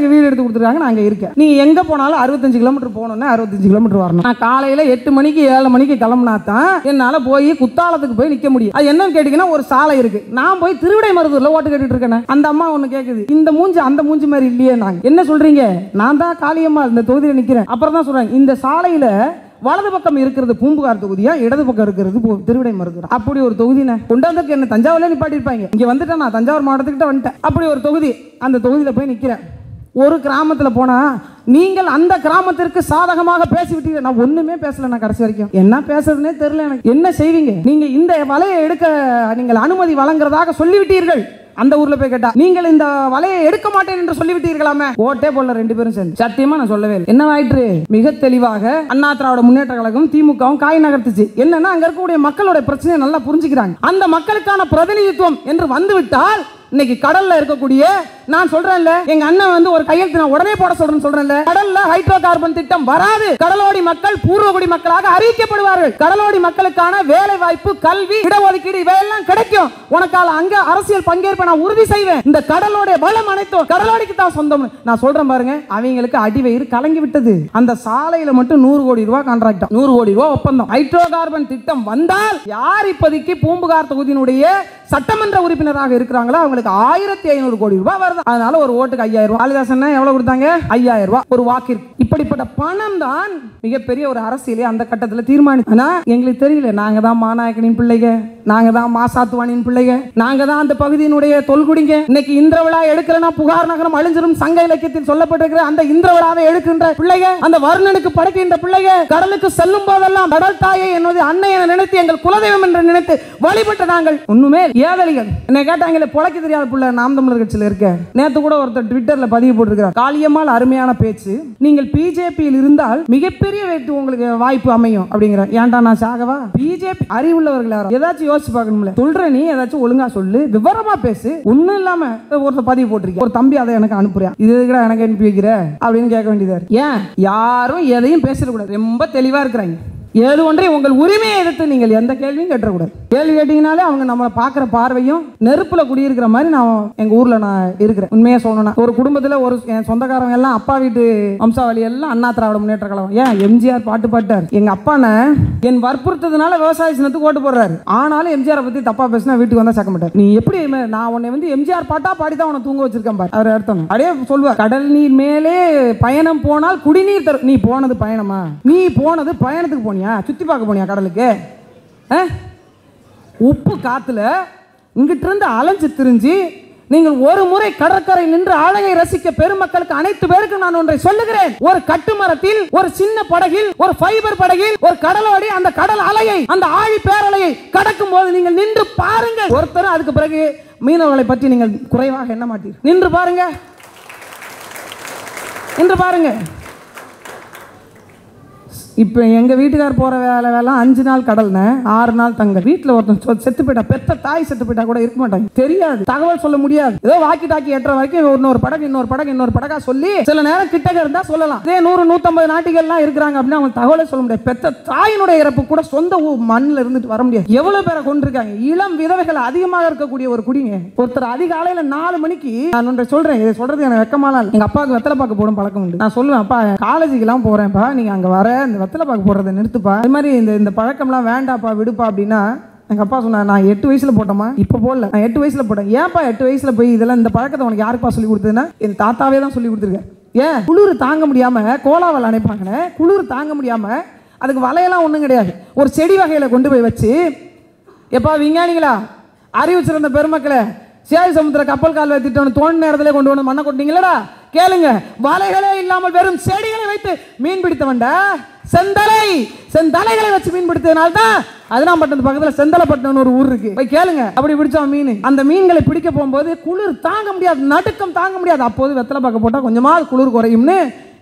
கொடுத்துருக்காங்க நான் அங்கே இருக்கேன் நீ எங்கே போனாலும் அறுபத்தஞ்சு கிலோமீட்டர் போகணுன்னா அறுபத்தஞ்சு கிலோமீட்டர் வரணும் நான் காலையில் எட்டு மணிக்கு ஏழு மணிக்கு கிளம்புனா தான் என்னால் போய் குத்தாலத்துக்கு போய் நிற்க முடியும் அது என்னன்னு கேட்டிங்கன்னா ஒரு சாலை இருக்கு நான் போய் திருவிடை மருதூரில் ஓட்டு கேட்டுட்டு இருக்கேன் அந்த அம்மா ஒன்று கேட்குது இந்த மூஞ்சி அந்த மூஞ்சி மாதிரி இல்லையே நாங்கள் என்ன சொல்கிறீங்க நான் தான் காளியம்மா இந்த தொகுதியில் நிற்கிறேன் அப்புறம் தான் சொல்கிறாங்க இந்த சாலையில் வலது பக்கம் இருக்கிறது பூம்புகார் தொகுதியா இடது பக்கம் இருக்கிறது பூ- திருவிடை மருதூர் அப்படி ஒரு தொகுதினே கொண்டாந்துக்கு என்ன தஞ்சாவூர்ல நிப்பாட்டிருப்பாங்க இங்க வந்துட்டேன் நான் தஞ்சாவூர் மாவட்டத்துக்கிட்ட வந்துட்டேன் அப்படி ஒரு தொகுதி அந்த தொகுதியில போய் நிக்கிறேன் ஒரு கிராமத்துல போனா நீங்கள் அந்த கிராமத்திற்கு சாதகமாக பேசிவிட்டீங்க நான் ஒண்ணுமே பேசல நான் கடைசி வரைக்கும் என்ன பேசுறதுனே தெரியல எனக்கு என்ன செய்வீங்க நீங்க இந்த வலையை எடுக்க நீங்கள் அனுமதி வழங்குறதாக சொல்லிவிட்டீர்கள் அந்த ஊர்ல போய் கேட்டா நீங்கள் இந்த வலையை எடுக்க மாட்டேன் என்று சொல்லிவிட்டீர்களாமே ஓட்டே போடல ரெண்டு பேரும் சேர்ந்து சத்தியமா நான் சொல்லவே இல்லை என்னவாயிற்று மிக தெளிவாக அண்ணா திராவிட முன்னேற்ற கழகம் திமுகவும் காய் நகர்த்துச்சு என்னன்னா அங்க இருக்கக்கூடிய மக்களுடைய பிரச்சனையை நல்லா புரிஞ்சுக்கிறாங்க அந்த மக்களுக்கான பிரதிநிதித்துவம் என்று வந்துவிட்டால் இன்னைக்கு கடல்ல இருக்கக்கூடிய நான் சொல்றேன்ல எங்க அண்ணன் வந்து ஒரு கையெழுத்து நான் உடனே போட சொல்றேன்னு சொல்றேன்ல கடல்ல ஹைட்ரோ கார்பன் திட்டம் வராது கடலோடி மக்கள் பூர்வகுடி மக்களாக அறிவிக்கப்படுவார்கள் கடலோடி மக்களுக்கான வேலை வாய்ப்பு கல்வி இடஒதுக்கீடு இவையெல்லாம் கிடைக்கும் உனக்கால அங்க அரசியல் பங்கேற்பை நான் உறுதி செய்வேன் இந்த கடலோட வளம் அனைத்தும் கடலோடிக்கு தான் சொந்தம் நான் சொல்றேன் பாருங்க அவங்களுக்கு அடிவயிறு கலங்கி விட்டது அந்த சாலையில மட்டும் நூறு கோடி ரூபாய் கான்ட்ராக்ட் நூறு கோடி ரூபாய் ஒப்பந்தம் ஹைட்ரோ கார்பன் திட்டம் வந்தால் யார் இப்போதைக்கு பூம்புகார் தொகுதியினுடைய சட்டமன்ற உறுப்பினராக இருக்கிறாங்களோ அவங்களுக்கு ஆயிரத்தி ஐநூறு கோடி ரூபாய் வருது அதனால ஒரு ஓட்டுக்கு ஐயாயிரம் ரூபாய் காளிதாசன் எவ்வளவு கொடுத்தாங்க ஐயாயிரம் ரூபாய் ஒரு வாக்கிற்கு இப்படிப்பட்ட பணம் தான் மிகப்பெரிய ஒரு அரசியலே அந்த கட்டத்தில் தீர்மானி ஆனா எங்களுக்கு தெரியல நாங்க தான் மாநாயக்கனின் பிள்ளைங்க நாங்க தான் மாசாத்துவானின் பிள்ளைங்க நாங்க தான் அந்த பகுதியினுடைய தொல்குடிங்க இன்னைக்கு இந்திர விழா எடுக்கலனா புகார் நகரம் அழிஞ்சிரும் சங்க இலக்கியத்தில் சொல்லப்பட்டிருக்கிற அந்த இந்திர விழாவை எடுக்கின்ற பிள்ளைங்க அந்த வர்ணனுக்கு படைக்கின்ற பிள்ளைங்க கடலுக்கு செல்லும் போதெல்லாம் கடல் தாயை என்னது அன்னை என நினைத்து எங்கள் குலதெய்வம் என்று நினைத்து வழிபட்ட நாங்கள் ஒண்ணுமே ஏதலிகள் என்னை கேட்டாங்களே பொழைக்க தெரியாத புள்ள நாம் தமிழர் கட்சியில் இருக்க நேத்து கூட ஒருத்தர் ட்விட்டர்ல பதிவு போட்டிருக்கிறார் காளியம்மாள் அருமையான பேச்சு நீங்கள் பிஜேபியில் இருந்தால் மிகப்பெரிய வெற்றி உங்களுக்கு வாய்ப்பு அமையும் அப்படிங்கிற ஏன்டா நான் சாகவா பிஜேபி அறிவுள்ளவர்கள் யாரும் ஏதாச்சும் யோசிச்சு பார்க்கணும்ல சொல்ற நீ ஏதாச்சும் ஒழுங்கா சொல்லு விவரமா பேசு ஒண்ணும் இல்லாம ஒருத்தர் பதிவு போட்டிருக்க ஒரு தம்பி அதை எனக்கு அனுப்புறியா இது எதுக்குடா எனக்கு அனுப்பி வைக்கிற அப்படின்னு கேட்க வேண்டியதா இருக்கு ஏன் யாரும் எதையும் பேசிடக்கூடாது ரொம்ப தெளிவா இருக்கிறாங்க ஏது ஒன்றை உங்கள் உரிமையை எதிர்த்து நீங்கள் எந்த கேள்வியும் கேட்டக்கூடாது கேள்வி கேட்டீங்கனாலே அவங்க நம்மளை பார்க்குற பார்வையும் நெருப்புல குடியிருக்கிற மாதிரி நான் எங்க ஊர்ல நான் இருக்கிறேன் உண்மையா சொல்லணும்னா ஒரு குடும்பத்துல ஒரு என் சொந்தக்காரங்க எல்லாம் அப்பா வீட்டு வம்சாவளி எல்லாம் அண்ணா திராவிட முன்னேற்ற கழகம் ஏன் எம்ஜிஆர் பாட்டு பாட்டார் எங்க அப்பான என் வற்புறுத்ததுனால விவசாய சின்னத்துக்கு ஓட்டு போடுறாரு ஆனாலும் எம்ஜிஆர் பத்தி தப்பா பேசினா வீட்டுக்கு வந்தா சேர்க்க மாட்டார் நீ எப்படி மே- நான் உன்னை வந்து எம்ஜிஆர் பாட்டா பாடி தான் உன்னை தூங்க வச்சிருக்கேன் பாரு அவர் அர்த்தம் அப்படியே சொல்லுவார் கடல் நீர் மேலே பயணம் போனால் குடிநீர் தரும் நீ போனது பயணமா நீ போனது பயணத்துக்கு போனியா சுத்தி பார்க்க போனியா கடலுக்கு ஆ? உப்பு காத்துல இங்கிட்டு இருந்து அலைஞ்சு திரிஞ்சு நீங்கள் ஒரு முறை கடற்கரை நின்று அழகை ரசிக்க பெருமக்களுக்கு அனைத்து பேருக்கும் நான் ஒன்றை சொல்லுகிறேன் ஒரு கட்டுமரத்தில் ஒரு சின்ன படகில் ஒரு ஃபைபர் படகில் ஒரு கடலோடி அந்த கடல் அலையை அந்த ஆழி பேரலையை கடக்கும் போது நீங்கள் நின்று பாருங்கள் ஒருத்தரும் அதுக்கு பிறகு மீனவர்களை பற்றி நீங்கள் குறைவாக எண்ண மாட்டீர்கள் நின்று பாருங்க நின்று பாருங்க இப்போ எங்கள் வீட்டுக்கார் போகிற வேலை வேலை அஞ்சு நாள் கடல்னு ஆறு நாள் தங்க வீட்டில் ஒருத்தன் சொ- செத்து போயிட்டா பெத்த தாய் செத்து போயிட்டா கூட இருக்க மாட்டாங்க தெரியாது தகவல் சொல்ல முடியாது ஏதோ வாக்கி டாக்கி எட்டுற வரைக்கும் இன்னொரு படகு இன்னொரு படகு இன்னொரு படகா சொல்லி சில நேரம் கிட்டக்க இருந்தா சொல்லலாம் இதே நூறு நூற்றம்பது நாட்டிகள்லாம் இருக்கிறாங்க அப்படின்னா அவங்க தகவலே சொல்ல முடியாது பெத்த தாயினுடைய இறப்பு கூட சொந்த ஊ மண்ணில் இருந்துட்டு வர முடியாது எவ்வளவு பேரை கொண்டிருக்காங்க இளம் விதவைகள் அதிகமாக இருக்கக்கூடிய ஒரு குடிங்க ஒருத்தர் அதிகாலையில நாலு மணிக்கு நான் ஒன்றை சொல்றேன் இதை சொல்றது எனக்கு வெக்கமாலாம் இல்லை. எங்க அப்பாவுக்கு வெத்தலை பாக்கு போடும் பழக்கம் உண்டு நான் சொல்லுவேன் அப்பா காலேஜுக்கெல்லாம் போறேன்ப்பா நீங்க அங்க வர இந்த வெத்தலை பாக்கு போடுறதை நிறுத்துப்பா இது மாதிரி இந்த இந்த பழக்கம்லாம் வேண்டாப்பா விடுப்பா அப்படின்னா எங்க அப்பா சொன்னார் நான் எட்டு வயசுல போட்டோமா இப்போ போடல நான் எட்டு வயசுல போட்டேன் ஏன்ப்பா எட்டு வயசுல போய் இதெல்லாம் இந்த பழக்கத்தை உனக்கு யாருப்பா சொல்லி கொடுத்ததுன்னா என் தாத்தாவே தான் சொல்லி கொடுத்துருக்கேன் ஏன் குளிர் தாங்க முடியாம கோலாவல் அணைப்பாங்கன்னு குளிர் தாங்க முடியாம அதுக்கு வலையெல்லாம் ஒன்றும் கிடையாது ஒரு செடி வகையில கொண்டு போய் வச்சு எப்பா விஞ்ஞானிகளா அறிவு சிறந்த பெருமக்களே சேவை சமுத்திர கப்பல் கால்வாய் திட்டம் தோணு நேரத்திலே கொண்டு வந்து மண்ணை கொட்டிங்களடா கேளுங்க வலைகளே இல்லாமல் வெறும் செடிகளை வைத்து மீன் பிடித்தவன்டா செந்தலை செந்தலைகளை வச்சு மீன் பிடித்ததுனால தான் அதினாம்பட்டினத்து பக்கத்தில் செந்தலைப்பட்டினம் ஒரு ஊர் இருக்கு போய் கேளுங்க அப்படி பிடிச்சோம் மீன் அந்த மீன்களை பிடிக்க போகும்போது குளிர் தாங்க முடியாது நடுக்கம் தாங்க முடியாது அப்போது வெத்தலை பார்க்க போட்டால் கொஞ்சமாவது குளிர் குறையும்னு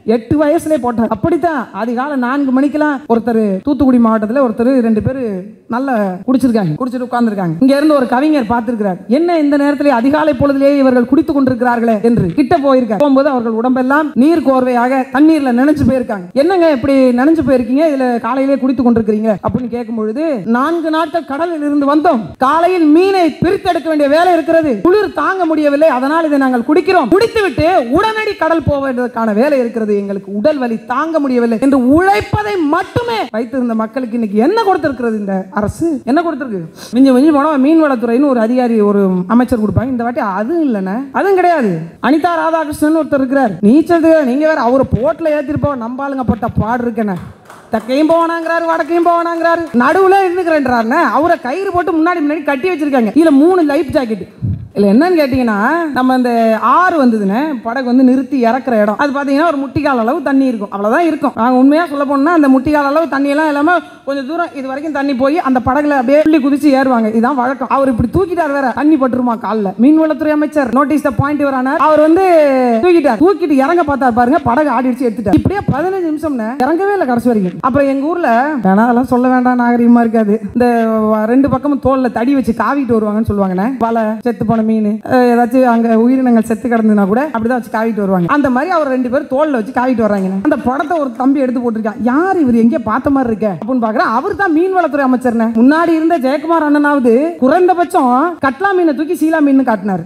எட்டு வயசுல போட்டார் அப்படித்தான் அதிகாலை நான்கு மணிக்கெல்லாம் ஒருத்தர் தூத்துக்குடி மாவட்டத்தில் ஒருத்தர் ரெண்டு பேர் நல்ல குடிச்சிருக்காங்க குடிச்சிட்டு உட்கார்ந்துருக்காங்க இங்க இருந்து ஒரு கவிஞர் பார்த்திருக்கிறார் என்ன இந்த நேரத்தில் அதிகாலை பொழுதிலேயே இவர்கள் குடித்துக் கொண்டிருக்கிறார்களே என்று கிட்ட போயிருக்காங்க போகும்போது அவர்கள் உடம்பெல்லாம் நீர் கோர்வையாக தண்ணீர்ல நினைச்சு போயிருக்காங்க என்னங்க இப்படி நினைச்சு போயிருக்கீங்க இதுல காலையிலே குடித்துக் கொண்டிருக்கிறீங்க அப்படின்னு கேட்கும் பொழுது நான்கு நாட்கள் கடலில் இருந்து வந்தோம் காலையில் மீனை பிரித்தெடுக்க வேண்டிய வேலை இருக்கிறது குளிர் தாங்க முடியவில்லை அதனால் இதை நாங்கள் குடிக்கிறோம் குடித்துவிட்டு உடனடி கடல் போக வேண்டியதற்கான வேலை இருக்கிறது எங்களுக்கு உடல் வலி தாங்க முடியவில்லை என்று உழைப்பதை மட்டுமே வைத்திருந்த மக்களுக்கு இன்னைக்கு என்ன கொடுத்திருக்கிறது இந்த அரசு என்ன கொடுத்திருக்கு மிஞ்சி மிஞ்சி போனா மீன்வளத்துறைன்னு ஒரு அதிகாரி ஒரு அமைச்சர் கொடுப்பாங்க இந்த வாட்டி அதுவும் இல்லைண்ணே அதுவும் கிடையாது அனிதா ராதாகிருஷ்ணன் ஒருத்தர் இருக்கிறார் நீச்சல் தெரியாது. நீங்க வேற அவர் போட்ல ஏத்திருப்போம் நம்பாளுங்க போட்ட பாடு இருக்கேன்னு தெற்கையும் போவானாங்கிறாரு வடக்கையும் போவானாங்கிறாரு நடுவுல இருந்துக்கிறேன்றாருன்னு அவரை கயிறு போட்டு முன்னாடி முன்னாடி கட்டி வச்சிருக்காங்க இதுல மூணு லைஃப் ஜாக்கெட் இல்ல என்னன்னு கேட்டீங்கன்னா நம்ம இந்த ஆறு வந்ததுன்னு படகு வந்து நிறுத்தி இறக்குற இடம் அது பாத்தீங்கன்னா ஒரு முட்டிக்கால் அளவு தண்ணி இருக்கும் அவ்வளவுதான் இருக்கும் நாங்க உண்மையா சொல்ல போனா அந்த முட்டிக்கால் அளவு தண்ணி எல்லாம் இல்லாம கொஞ்சம் தூரம் இது வரைக்கும் தண்ணி போய் அந்த படகுல அப்படியே துள்ளி குதிச்சு ஏறுவாங்க இதுதான் வழக்கம் அவர் இப்படி தூக்கிட்டார் வேற தண்ணி பட்டுருமா கால்ல மீன்வளத்துறை அமைச்சர் நோட்டீஸ் த பாயிண்ட் வரானார் அவர் வந்து தூக்கிட்டார் தூக்கிட்டு இறங்க பார்த்தார் பாருங்க படகு ஆடிடுச்சு எடுத்துட்டார் இப்படியே பதினஞ்சு நிமிஷம்னு இறங்கவே இல்லை கடைசி வரைக்கும் அப்புறம் எங்க ஊர்ல வேணா அதெல்லாம் சொல்ல வேண்டாம் நாகரிகமா இருக்காது இந்த வ- ரெண்டு பக்கமும் தோல்ல தடி வச்சு காவிட்டு வருவாங்கன்னு சொல்லுவாங்கண்ணே வலை செத்து போன மீன் அஹ் ஏதாச்சும் அங்க உயிரினங்கள் செத்து கிடந்ததுன்னா கூட அப்படிதான் வச்சு காவிட்டு வருவாங்க அந்த மாதிரி அவர் ரெண்டு பேரும் தோல்ல வச்சு காவிட்டு வர்றாங்க அந்த படத்தை ஒரு தம்பி எடுத்து போட்டிருக்கான் யார் இவர் எங்கே பார்த்த மாதிரி இருக்க அப்படின்னு பாக்குறேன் அவர் தான் மீன்வளத்துறை அமைச்சர்னே முன்னாடி இருந்த ஜெயக்குமார் அண்ணனாவது குறைந்தபட்சம் கட்லா மீனை தூக்கி சீலா மீன் காட்டினார்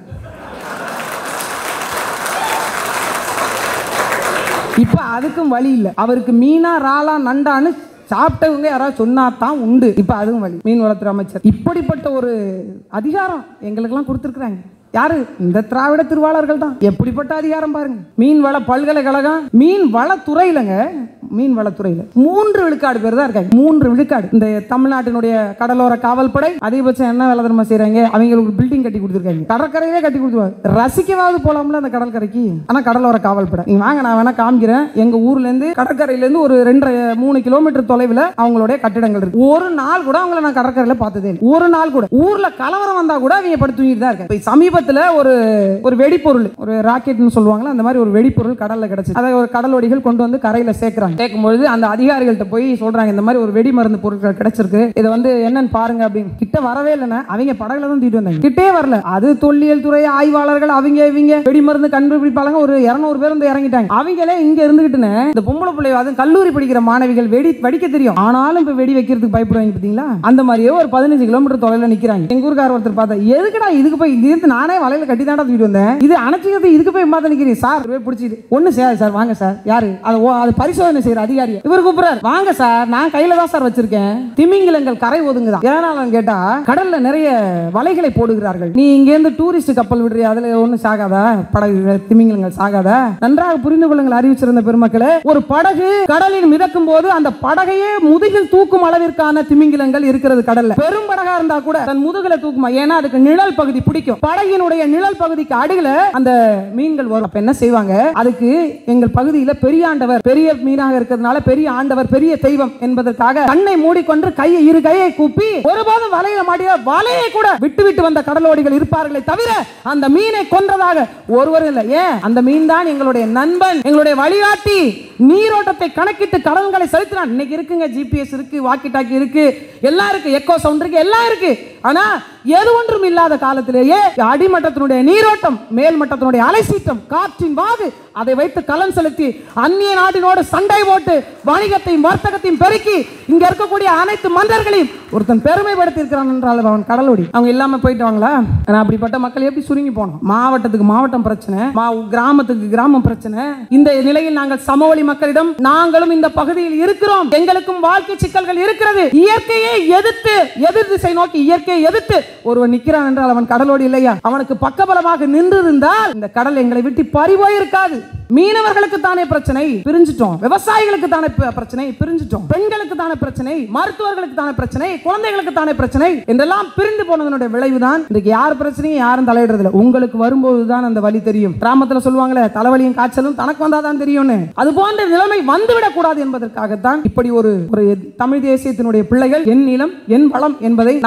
இப்ப அதுக்கும் வழி இல்ல அவருக்கு மீனா ராலா நண்டான்னு சாப்பிட்டவங்க யாராவது சொன்னா தான் உண்டு இப்ப அதுவும் வழி மீன் வளத்துறை அமைச்சர் இப்படிப்பட்ட ஒரு அதிகாரம் எங்களுக்கெல்லாம் கொடுத்துருக்குறாங்க யாரு இந்த திராவிட திருவாளர்கள் தான் எப்படிப்பட்ட அதிகாரம் பாருங்க மீன் வள பல்கலைக்கழகம் மீன் வளத்துறையிலங்க மீன் வளத்துறையில மூன்று விழுக்காடு பேர் தான் இருக்காங்க மூன்று விழுக்காடு இந்த தமிழ்நாட்டினுடைய கடலோர காவல்படை அதிகபட்சம் என்ன வேலை தெரியுமா செய்றாங்க அவங்களுக்கு பில்டிங் கட்டி கொடுத்துருக்காங்க கடற்கரையிலே கட்டி கொடுத்துருவாங்க ரசிக்கவாவது போலாம்ல அந்த கடற்கரைக்கு ஆனா கடலோர காவல்படை நீங்க வாங்க நான் வேணா காமிக்கிறேன் எங்க ஊர்ல இருந்து கடற்கரையில இருந்து ஒரு ரெண்டரை மூணு கிலோமீட்டர் தொலைவில் அவங்களுடைய கட்டிடங்கள் இருக்கு ஒரு நாள் கூட அவங்கள நான் கடற்கரையில பார்த்ததே இல்லை ஒரு நாள் கூட ஊர்ல கலவரம் வந்தா கூட அவங்க படுத்து தூங்கிட்டு தான் இருக்காங்க இப்ப சமீபத்துல ஒரு ஒரு வெடிப்பொருள் ஒரு ராக்கெட்னு சொல்லுவாங்களா அந்த மாதிரி ஒரு வெடிப்பொருள் கடல்ல கிடைச்சு அதை ஒரு கடலோடிகள் கொண்டு வந்து கரையில சேர்க்கிறாங்க சேர்க்கும் பொழுது அந்த அதிகாரிகள்ட்ட போய் சொல்றாங்க இந்த மாதிரி ஒரு வெடி மருந்து பொருட்கள் கிடைச்சிருக்கு இதை வந்து என்னன்னு பாருங்க அப்படின்னு கிட்ட வரவே இல்லைன்னா அவங்க படகுல தான் தூக்கிட்டு வந்தாங்க கிட்டே வரல அது தொல்லியல் துறை ஆய்வாளர்கள் அவங்க இவங்க வெடி மருந்து கண்டுபிடிப்பாளங்க ஒரு இருநூறு பேர் வந்து இறங்கிட்டாங்க அவங்களே இங்க இருந்துகிட்டுன்னு இந்த பொம்பளை பிள்ளை அதுவும் கல்லூரி படிக்கிற மாணவிகள் வெடி வெடிக்க தெரியும் ஆனாலும் இப்ப வெடி வைக்கிறதுக்கு பயப்படுவாங்க பாத்தீங்களா அந்த மாதிரியே ஒரு பதினஞ்சு கிலோமீட்டர் தொலைவில் நிக்கிறாங்க எங்க ஊருக்கார ஒருத்தர் பார்த்தா எதுக்குடா இதுக்கு போய் இது எடுத்து நானே வலையில கட்டி தாண்டா தூக்கிட்டு வந்தேன் இது அணைச்சிக்கிறது இதுக்கு போய் பார்த்து நிக்கிறீங்க சார் போய் பிடிச்சிட்டு ஒண்ணு செய்யாது சார் வாங்க சார் யாரு அது ஓ அது பரிசோதனை செய்யற அதிகாரி இவர் கூப்பிடுறாரு வாங்க சார் நான் கையில தான் சார் வச்சிருக்கேன் திமிங்கிலங்கள் கரை ஒதுங்குதான் ஏனாலும் கேட்டா கடல்ல நிறைய வலைகளை போடுகிறார்கள் நீ இங்க இருந்து டூரிஸ்ட் கப்பல் விடுறிய அதுல ஒண்ணு சாகாதா படகு திமிங்கிலங்கள் சாகாதா நன்றாக புரிந்து கொள்ளுங்கள் அறிவிச்சிருந்த பெருமக்களே ஒரு படகு கடலில் மிதக்கும் போது அந்த படகையே முதுகில் தூக்கும் அளவிற்கான திமிங்கிலங்கள் இருக்கிறது கடல்ல பெரும் படகா இருந்தா கூட தன் முதுகுல தூக்குமா ஏன்னா அதுக்கு நிழல் பகுதி பிடிக்கும் படகினுடைய நிழல் பகுதிக்கு அடியில அந்த மீன்கள் வரும் அப்ப என்ன செய்வாங்க அதுக்கு எங்கள் பகுதியில பெரிய ஆண்டவர் பெரிய மீனாக இருக்கிறதுனால பெரிய ஆண்டவர் பெரிய தெய்வம் என்பதற்காக கண்ணை மூடிக்கொண்டு கையை இரு கையை கூப்பி ஒருபோதும் வலையில மாட்டிய வலையை கூட விட்டு விட்டு வந்த கடலோடிகள் இருப்பார்களே தவிர அந்த மீனை கொன்றதாக ஒருவரும் இல்லை ஏன் அந்த மீன் தான் எங்களுடைய நண்பன் எங்களுடைய வழிகாட்டி நீரோட்டத்தை கணக்கிட்டு கடல்களை செலுத்தினான் இன்னைக்கு இருக்குங்க ஜிபிஎஸ் இருக்கு வாக்கி டாக்கி இருக்கு எல்லாம் இருக்கு எக்கோ சவுண்ட் இருக்கு எல்லாம் இருக்கு ஆனா எது ஒன்றும் இல்லாத காலத்திலேயே அடிமட்டத்தினுடைய நீரோட்டம் மேல் மட்டத்தினுடைய அலைசீற்றம் காற்றின் வாகு அதை வைத்து கலன் செலுத்தி அந்நிய நாட்டினோடு சண்டை போட்டு வணிகத்தையும் வர்த்தகத்தையும் பெருக்கி இங்க இருக்கக்கூடிய அனைத்து மன்னர்களையும் ஒருத்தன் பெருமைப்படுத்தி இருக்கிறான் என்றால் அவன் கடலோடி அவங்க இல்லாம போயிட்டாங்களா ஆனா அப்படிப்பட்ட மக்கள் எப்படி சுருங்கி போனோம் மாவட்டத்துக்கு மாவட்டம் பிரச்சனை மா- கிராமத்துக்கு கிராமம் பிரச்சனை இந்த நிலையில் நாங்கள் சமவெளி மக்களிடம் நாங்களும் இந்த பகுதியில் இருக்கிறோம் எங்களுக்கும் வாழ்க்கை சிக்கல்கள் இருக்கிறது இயற்கையை எதிர்த்து எதிர் திசை நோக்கி இயற்கையை எதிர்த்து ஒருவன் நிற்கிறான் என்றால் அவன் கடலோடி இல்லையா அவனுக்கு பக்கபலமாக நின்று இருந்தால் இந்த கடல் எங்களை விட்டு பறிபோய் இருக்காது மீனவர்களுக்கு தானே பிரச்சனை பிரிஞ்சிட்டோம் விவசாயிகளுக்கு தானே ப- பிரச்சனை பிரிஞ்சிட்டோம் பெண்களுக்கு தானே பிரச்சனை மருத்துவர்களுக்கு தானே பிரச்சனை குழந்தைகளுக்கு தானே பிரச்சனை என்றெல்லாம் பிரிந்து போனதனுடைய விளைவுதான் இன்றைக்கு யார் பிரச்சனையும் யாரும் தலையிடுறது இல்லை உங்களுக்கு வரும்போது தான் அந்த வலி தெரியும் கிராமத்துல சொல்லுவாங்களே தலைவலியும் காய்ச்சலும் தனக்கு வந்தாதான் தெரியும்னு அது போன்ற நிலைமை வந்துவிடக் கூடாது என்பதற்காகத்தான் இப்படி ஒரு ஒரு தமிழ் தேசியத்தினுடைய பிள்ளைகள் என் நிலம் என் வளம் என்பதை நாங்கள் காப்ப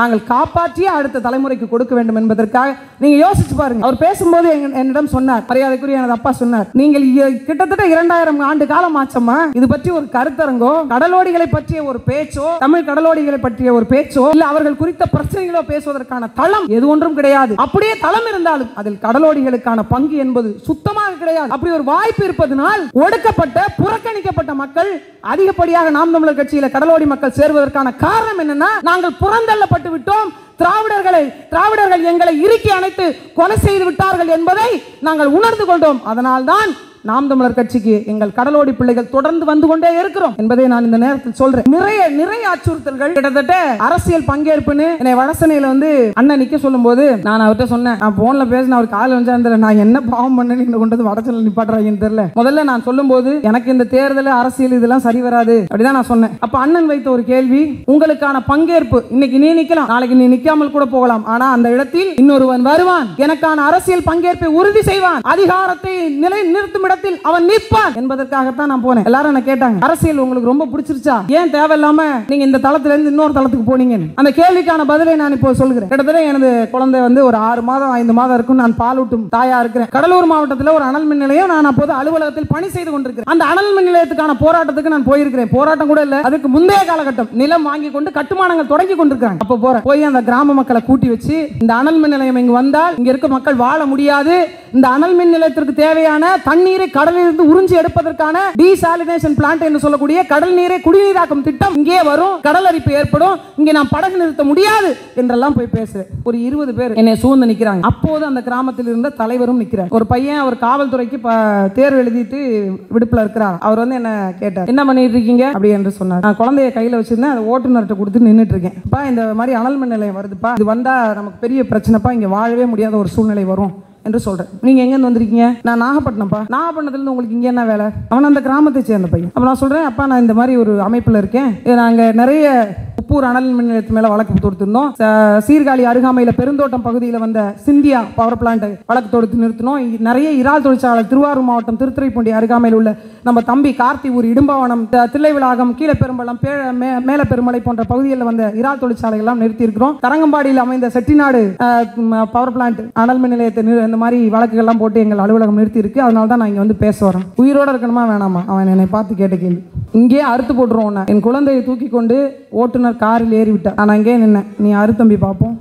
காப்பாற்றி அடுத்த தலைமுறைக்கு கொடுக்க வேண்டும் என்பதற்காக நீங்க யோசிச்சு பாருங்க அவர் பேசும்போது எங்க- என்னிடம் சொன்னார் மரியாதைக்குரிய எனது அப்பா சொன்னார் நீங்கள் இ- கிட்டத்தட்ட இரண்டாயிரம் ஆண்டு காலம் ஆச்சம்மா இது பற்றி ஒரு கருத்தரங்கோ கடலோடிகளை பற்றிய ஒரு பேச்சோ தமிழ் கடலோடிகளை பற்றிய ஒரு பேச்சோ இல்ல அவர்கள் குறித்த பிரச்சனைகளோ பேசுவதற்கான தளம் எது ஒன்றும் கிடையாது அப்படியே தளம் இருந்தாலும் அதில் கடலோடிகளுக்கான பங்கு என்பது சுத்தமாக கிடையாது அப்படி ஒரு வாய்ப்பு இருப்பதனால் ஒடுக்கப்பட்ட புறக்கணிக்கப்பட்ட மக்கள் அதிகப்படியாக நாம் தமிழர் கட்சியில கடலோடி மக்கள் சேருவதற்கான காரணம் என்னன்னா நாங்கள் புறந்தள்ளப்பட்டு விட்டோம் திராவிடர்களை திராவிடர்கள் எங்களை இறுக்கி அணைத்து கொலை செய்து விட்டார்கள் என்பதை நாங்கள் உணர்ந்து கொண்டோம் அதனால்தான் நாம் தமிழர் கட்சிக்கு எங்கள் கடலோடி பிள்ளைகள் தொடர்ந்து வந்து கொண்டே இருக்கிறோம் என்பதை நான் இந்த நேரத்தில் சொல்றேன் நிறைய நிறைய அச்சுறுத்தல்கள் கிட்டத்தட்ட அரசியல் பங்கேற்புன்னு என்னை வடசனையில வந்து அண்ணன் நிக்க சொல்லும்போது நான் அவர்கிட்ட சொன்னேன் நான் போன்ல பேசின அவர் கால் வந்தா தெரியல நான் என்ன பாவம் பண்ணேன்னு இந்த கொண்டு வந்து வடசனையில் நிப்பாட்டுறாங்கன்னு தெரியல முதல்ல நான் சொல்லும்போது எனக்கு இந்த தேர்தல் அரசியல் இதெல்லாம் சரி வராது அப்படிதான் நான் சொன்னேன் அப்ப அண்ணன் வைத்த ஒரு கேள்வி உங்களுக்கான பங்கேற்பு இன்னைக்கு நீ நிக்கலாம் நாளைக்கு நீ நிக்காமல் கூட போகலாம் ஆனா அந்த இடத்தில் இன்னொருவன் வருவான் எனக்கான அரசியல் பங்கேற்பை உறுதி செய்வான் அதிகாரத்தை நிலை நிறுத்தும் இடத்தில் அவன் நிற்பான் என்பதற்காகத்தான் நான் போனேன் எல்லாரும் என்ன கேட்டாங்க அரசியல் உங்களுக்கு ரொம்ப பிடிச்சிருச்சா ஏன் தேவையில்லாம நீங்க இந்த தளத்துல இருந்து இன்னொரு தளத்துக்கு போனீங்க அந்த கேள்விக்கான பதிலை நான் இப்போ சொல்கிறேன் கிட்டத்தட்ட எனது குழந்தை வந்து ஒரு ஆறு மாதம் ஐந்து மாதம் இருக்கும் நான் பாலூட்டும் தாயா இருக்கிறேன் கடலூர் மாவட்டத்தில் ஒரு அனல் மின் நிலையம் நான் அப்போது அலுவலகத்தில் பணி செய்து கொண்டிருக்கிறேன் அந்த அனல் மின் நிலையத்துக்கான போராட்டத்துக்கு நான் போயிருக்கிறேன் போராட்டம் கூட இல்ல அதுக்கு முந்தைய காலகட்டம் நிலம் வாங்கி கொண்டு கட்டுமானங்கள் தொடங்கி கொண்டிருக்காங்க அப்ப போறேன் போய் அந்த கிராம மக்களை கூட்டி வச்சு இந்த அனல் மின் நிலையம் இங்கு வந்தால் இங்க இருக்க மக்கள் வாழ முடியாது இந்த அனல் மின் நிலையத்திற்கு தேவையான தண்ணீரை கடலிலிருந்து உறிஞ்சி எடுப்பதற்கான டீசாலினேஷன் பிளான்ட் என்று சொல்லக்கூடிய கடல் நீரை குடிநீராக்கும் திட்டம் இங்கே வரும் கடல் அரிப்பு ஏற்படும் இங்கே நான் படகு நிறுத்த முடியாது என்றெல்லாம் போய் பேசுறேன் ஒரு இருபது பேர் என்னை சூழ்ந்து நிக்கிறாங்க அப்போது அந்த கிராமத்தில் இருந்த தலைவரும் நிக்கிறார் ஒரு பையன் அவர் காவல்துறைக்கு ப- தேர்வு எழுதிட்டு விடுப்புல இருக்கிறார் அவர் வந்து என்ன கேட்டார் என்ன பண்ணிட்டு இருக்கீங்க அப்படி என்று சொன்னார் நான் குழந்தைய கையில வச்சிருந்தேன் அதை ஓட்டுநர்கிட்ட கொடுத்து நின்னுட்டு இருக்கேன் அப்பா இந்த மாதிரி அனல் மின் நிலையம் வருதுப்பா இது வந்தா நமக்கு பெரிய பிரச்சனைப்பா இங்க வாழவே முடியாத ஒரு சூழ்நிலை வரும் என்று சொல்றேன் நீங்க எங்க இருந்து வந்திருக்கீங்க நான் நாகப்பட்டினம்ப்பா நாகப்பட்டினத்துல இருந்து உங்களுக்கு இங்க என்ன வேலை அவன் அந்த கிராமத்தை சேர்ந்த பையன் அப்ப நான் சொல்றேன் அப்பா நான் இந்த மாதிரி ஒரு அமைப்புல இருக்கேன் இது நாங்க நிறைய உப்பூர் அனல் மின் நிலையத்து மேல வழக்கு தொடுத்திருந்தோம் ச- சீர்காழி அருகாமையில பெருந்தோட்டம் பகுதியில் வந்த சிந்தியா பவர் பிளான்ட் வழக்கு தொடுத்து நிறுத்தினோம் இ- நிறைய இறால் தொழிற்சாலை திருவாரூர் மாவட்டம் திருத்துறைப்பூண்டி அருகாமையில் உள்ள நம்ம தம்பி கார்த்தி ஊர் இடும்பாவனம் த- தில்லைவிளாகம் கீழப்பெரும்பலம் பே மே- மேலப்பெருமலை போன்ற பகுதிகளில் வந்த இறால் தொழிற்சாலைகள் எல்லாம் நிறுத்தி இருக்கிறோம் தரங்கம்பாடியில் அமைந்த செட்டிநாடு அஹ், ம், பவர் பிளான்ட் அனல் மின் நிலையத்தை நிறு- இந்த மாதிரி வழக்குகள்லாம் போட்டு எங்கள் அலுவலகம் நிறுத்தி இருக்கு அதனால தான் நான் இங்கே வந்து பேச வரேன் உயிரோட இருக்கணுமா வேணாமா அவன் என்னை பார்த்து கேட்ட கேள்வி இங்கேயே அறுத்து போட்டுருவோம் உன்னை. என் குழந்தையை தூக்கி கொண்டு ஓட்டுநர் காரில் ஏறி விட்டார் நான் அங்கேயே நின்னேன் நீ அறுத்தம்பி பார்ப்போம்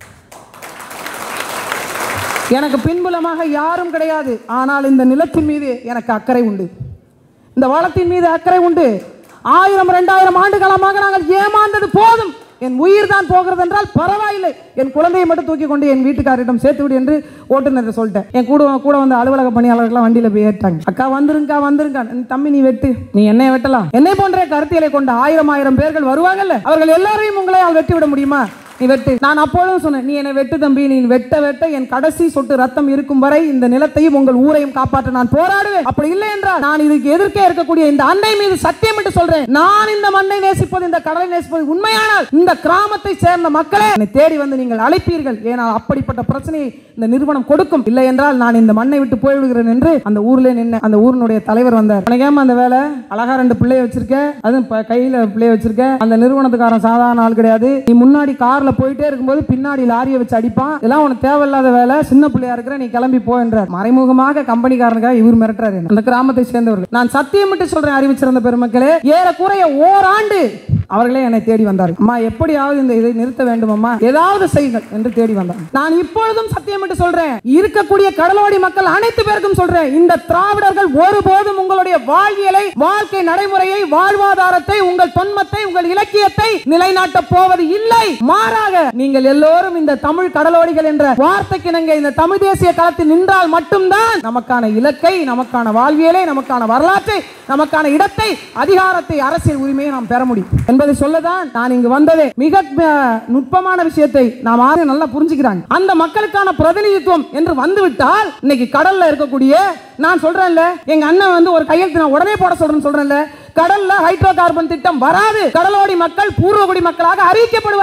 எனக்கு பின்புலமாக யாரும் கிடையாது ஆனால் இந்த நிலத்தின் மீது எனக்கு அக்கறை உண்டு இந்த வளத்தின் மீது அக்கறை உண்டு ஆயிரம் ரெண்டாயிரம் ஆண்டு காலமாக நாங்கள் ஏமாந்தது போதும் என் உயிர் தான் போகிறது என்றால் பரவாயில்லை என் குழந்தையை மட்டும் தூக்கி கொண்டு என் வீட்டுக்காரிடம் சேர்த்து விடு என்று ஓட்டுநர் சொல்லிட்டேன் என் கூட கூட வந்த அலுவலக பணியாளர்கள்லாம் வண்டியில போய் ஏற்றாங்க அக்கா வந்துருங்கக்கா வந்துருங்க தம்பி நீ வெட்டு நீ என்னை வெட்டலாம் என்னை போன்ற கருத்தியலை கொண்ட ஆயிரம் ஆயிரம் பேர்கள் வருவாங்கல்ல அவர்கள் எல்லாரையும் உங்களால் வெட்டி விட முடியுமா நீ வெட்டு நான் அப்பொழுதும் சொன்னேன் நீ என்னை வெட்டு தம்பி நீ வெட்ட வெட்ட என் கடைசி சொட்டு ரத்தம் இருக்கும் வரை இந்த நிலத்தையும் உங்கள் ஊரையும் காப்பாற்ற நான் போராடுவேன் அப்படி இல்லை என்றால் நான் இதுக்கு எதிர்க்கே இருக்கக்கூடிய இந்த அன்னை மீது சத்தியம் என்று சொல்றேன் நான் இந்த மண்ணை நேசிப்பது இந்த கடலை நேசிப்பது உண்மையானால் இந்த கிராமத்தை சேர்ந்த மக்களே என்னை தேடி வந்து நீங்கள் அழைப்பீர்கள் ஏனால் அப்படிப்பட்ட பிரச்சனையை இந்த நிறுவனம் கொடுக்கும் இல்லை என்றால் நான் இந்த மண்ணை விட்டு போய்விடுகிறேன் என்று அந்த ஊர்ல நின்று அந்த ஊரினுடைய தலைவர் வந்தார் உனக்கேமா அந்த வேலை அழகா ரெண்டு பிள்ளைய வச்சிருக்க அதுவும் ப- கையில பிள்ளைய வச்சிருக்க அந்த நிறுவனத்துக்காரன் சாதாரண ஆள் கிடையாது நீ முன்னாடி கார்ல போயிட்டே இருக்கும்போது பின்னாடி லாரியை வச்சு அடிப்பான் இதெல்லாம் உனக்கு தேவையில்லாத வேலை சின்ன பிள்ளையா இருக்கிற நீ கிளம்பி போ என்றார் மறைமுகமாக கம்பெனிக்காரனுக்காக இவர் மிரட்டுறாரு என்னை. அந்த கிராமத்தை சேர்ந்தவர்கள் நான் சத்தியமிட்டு சொல்றேன் அறிவிச்சிருந்த பெருமக்களே ஏறக்குறைய ஓராண்டு அவர்களே என்னை தேடி வந்தார்கள் அம்மா எப்படியாவது இந்த இதை நிறுத்த வேண்டும் அம்மா ஏதாவது செய்யுங்கள் என்று தேடி வந்தார் நான் இப்பொழுதும் சத்தியமிட்டு சொல்றேன் இருக்கக்கூடிய கடலோடி மக்கள் அனைத்து பேருக்கும் சொல்றேன் இந்த திராவிடர்கள் ஒருபோதும் உங்களுடைய வாழ்வியலை வாழ்க்கை நடைமுறையை வாழ்வாதாரத்தை உங்கள் தொன்மத்தை உங்கள் இலக்கியத்தை நிலைநாட்ட போவது இல்லை மாறாக நீங்கள் எல்லோரும் இந்த தமிழ் கடலோடிகள் என்ற வார்த்தைக்கு நீங்க இந்த தமிழ் தேசிய களத்தில் நின்றால் மட்டும்தான் நமக்கான இலக்கை நமக்கான வாழ்வியலை நமக்கான வரலாற்றை நமக்கான இடத்தை அதிகாரத்தை அரசியல் உரிமையை நாம் பெற முடியும் என்பதை சொல்லதான் நான் இங்கு வந்ததே மிக அஹ், நுட்பமான விஷயத்தை நாம் ஆறு நல்லா புரிஞ்சுக்கிறாங்க அந்த மக்களுக்கான பிரதிநிதித்துவம் என்று வந்துவிட்டால் இன்னைக்கு கடல்ல இருக்கக்கூடிய நான் சொல்றேன்ல எங்க அண்ணன் வந்து ஒரு கையெழுத்து நான் உடனே போட சொல்றேன்னு சொல்றேன்ல கடல்ல ஹைட்ரோ கார்பன் திட்டம் வராது கடலோடி மக்கள் பூர்வகுடி மக்களாக அறிவிக்கப்படுவார்கள்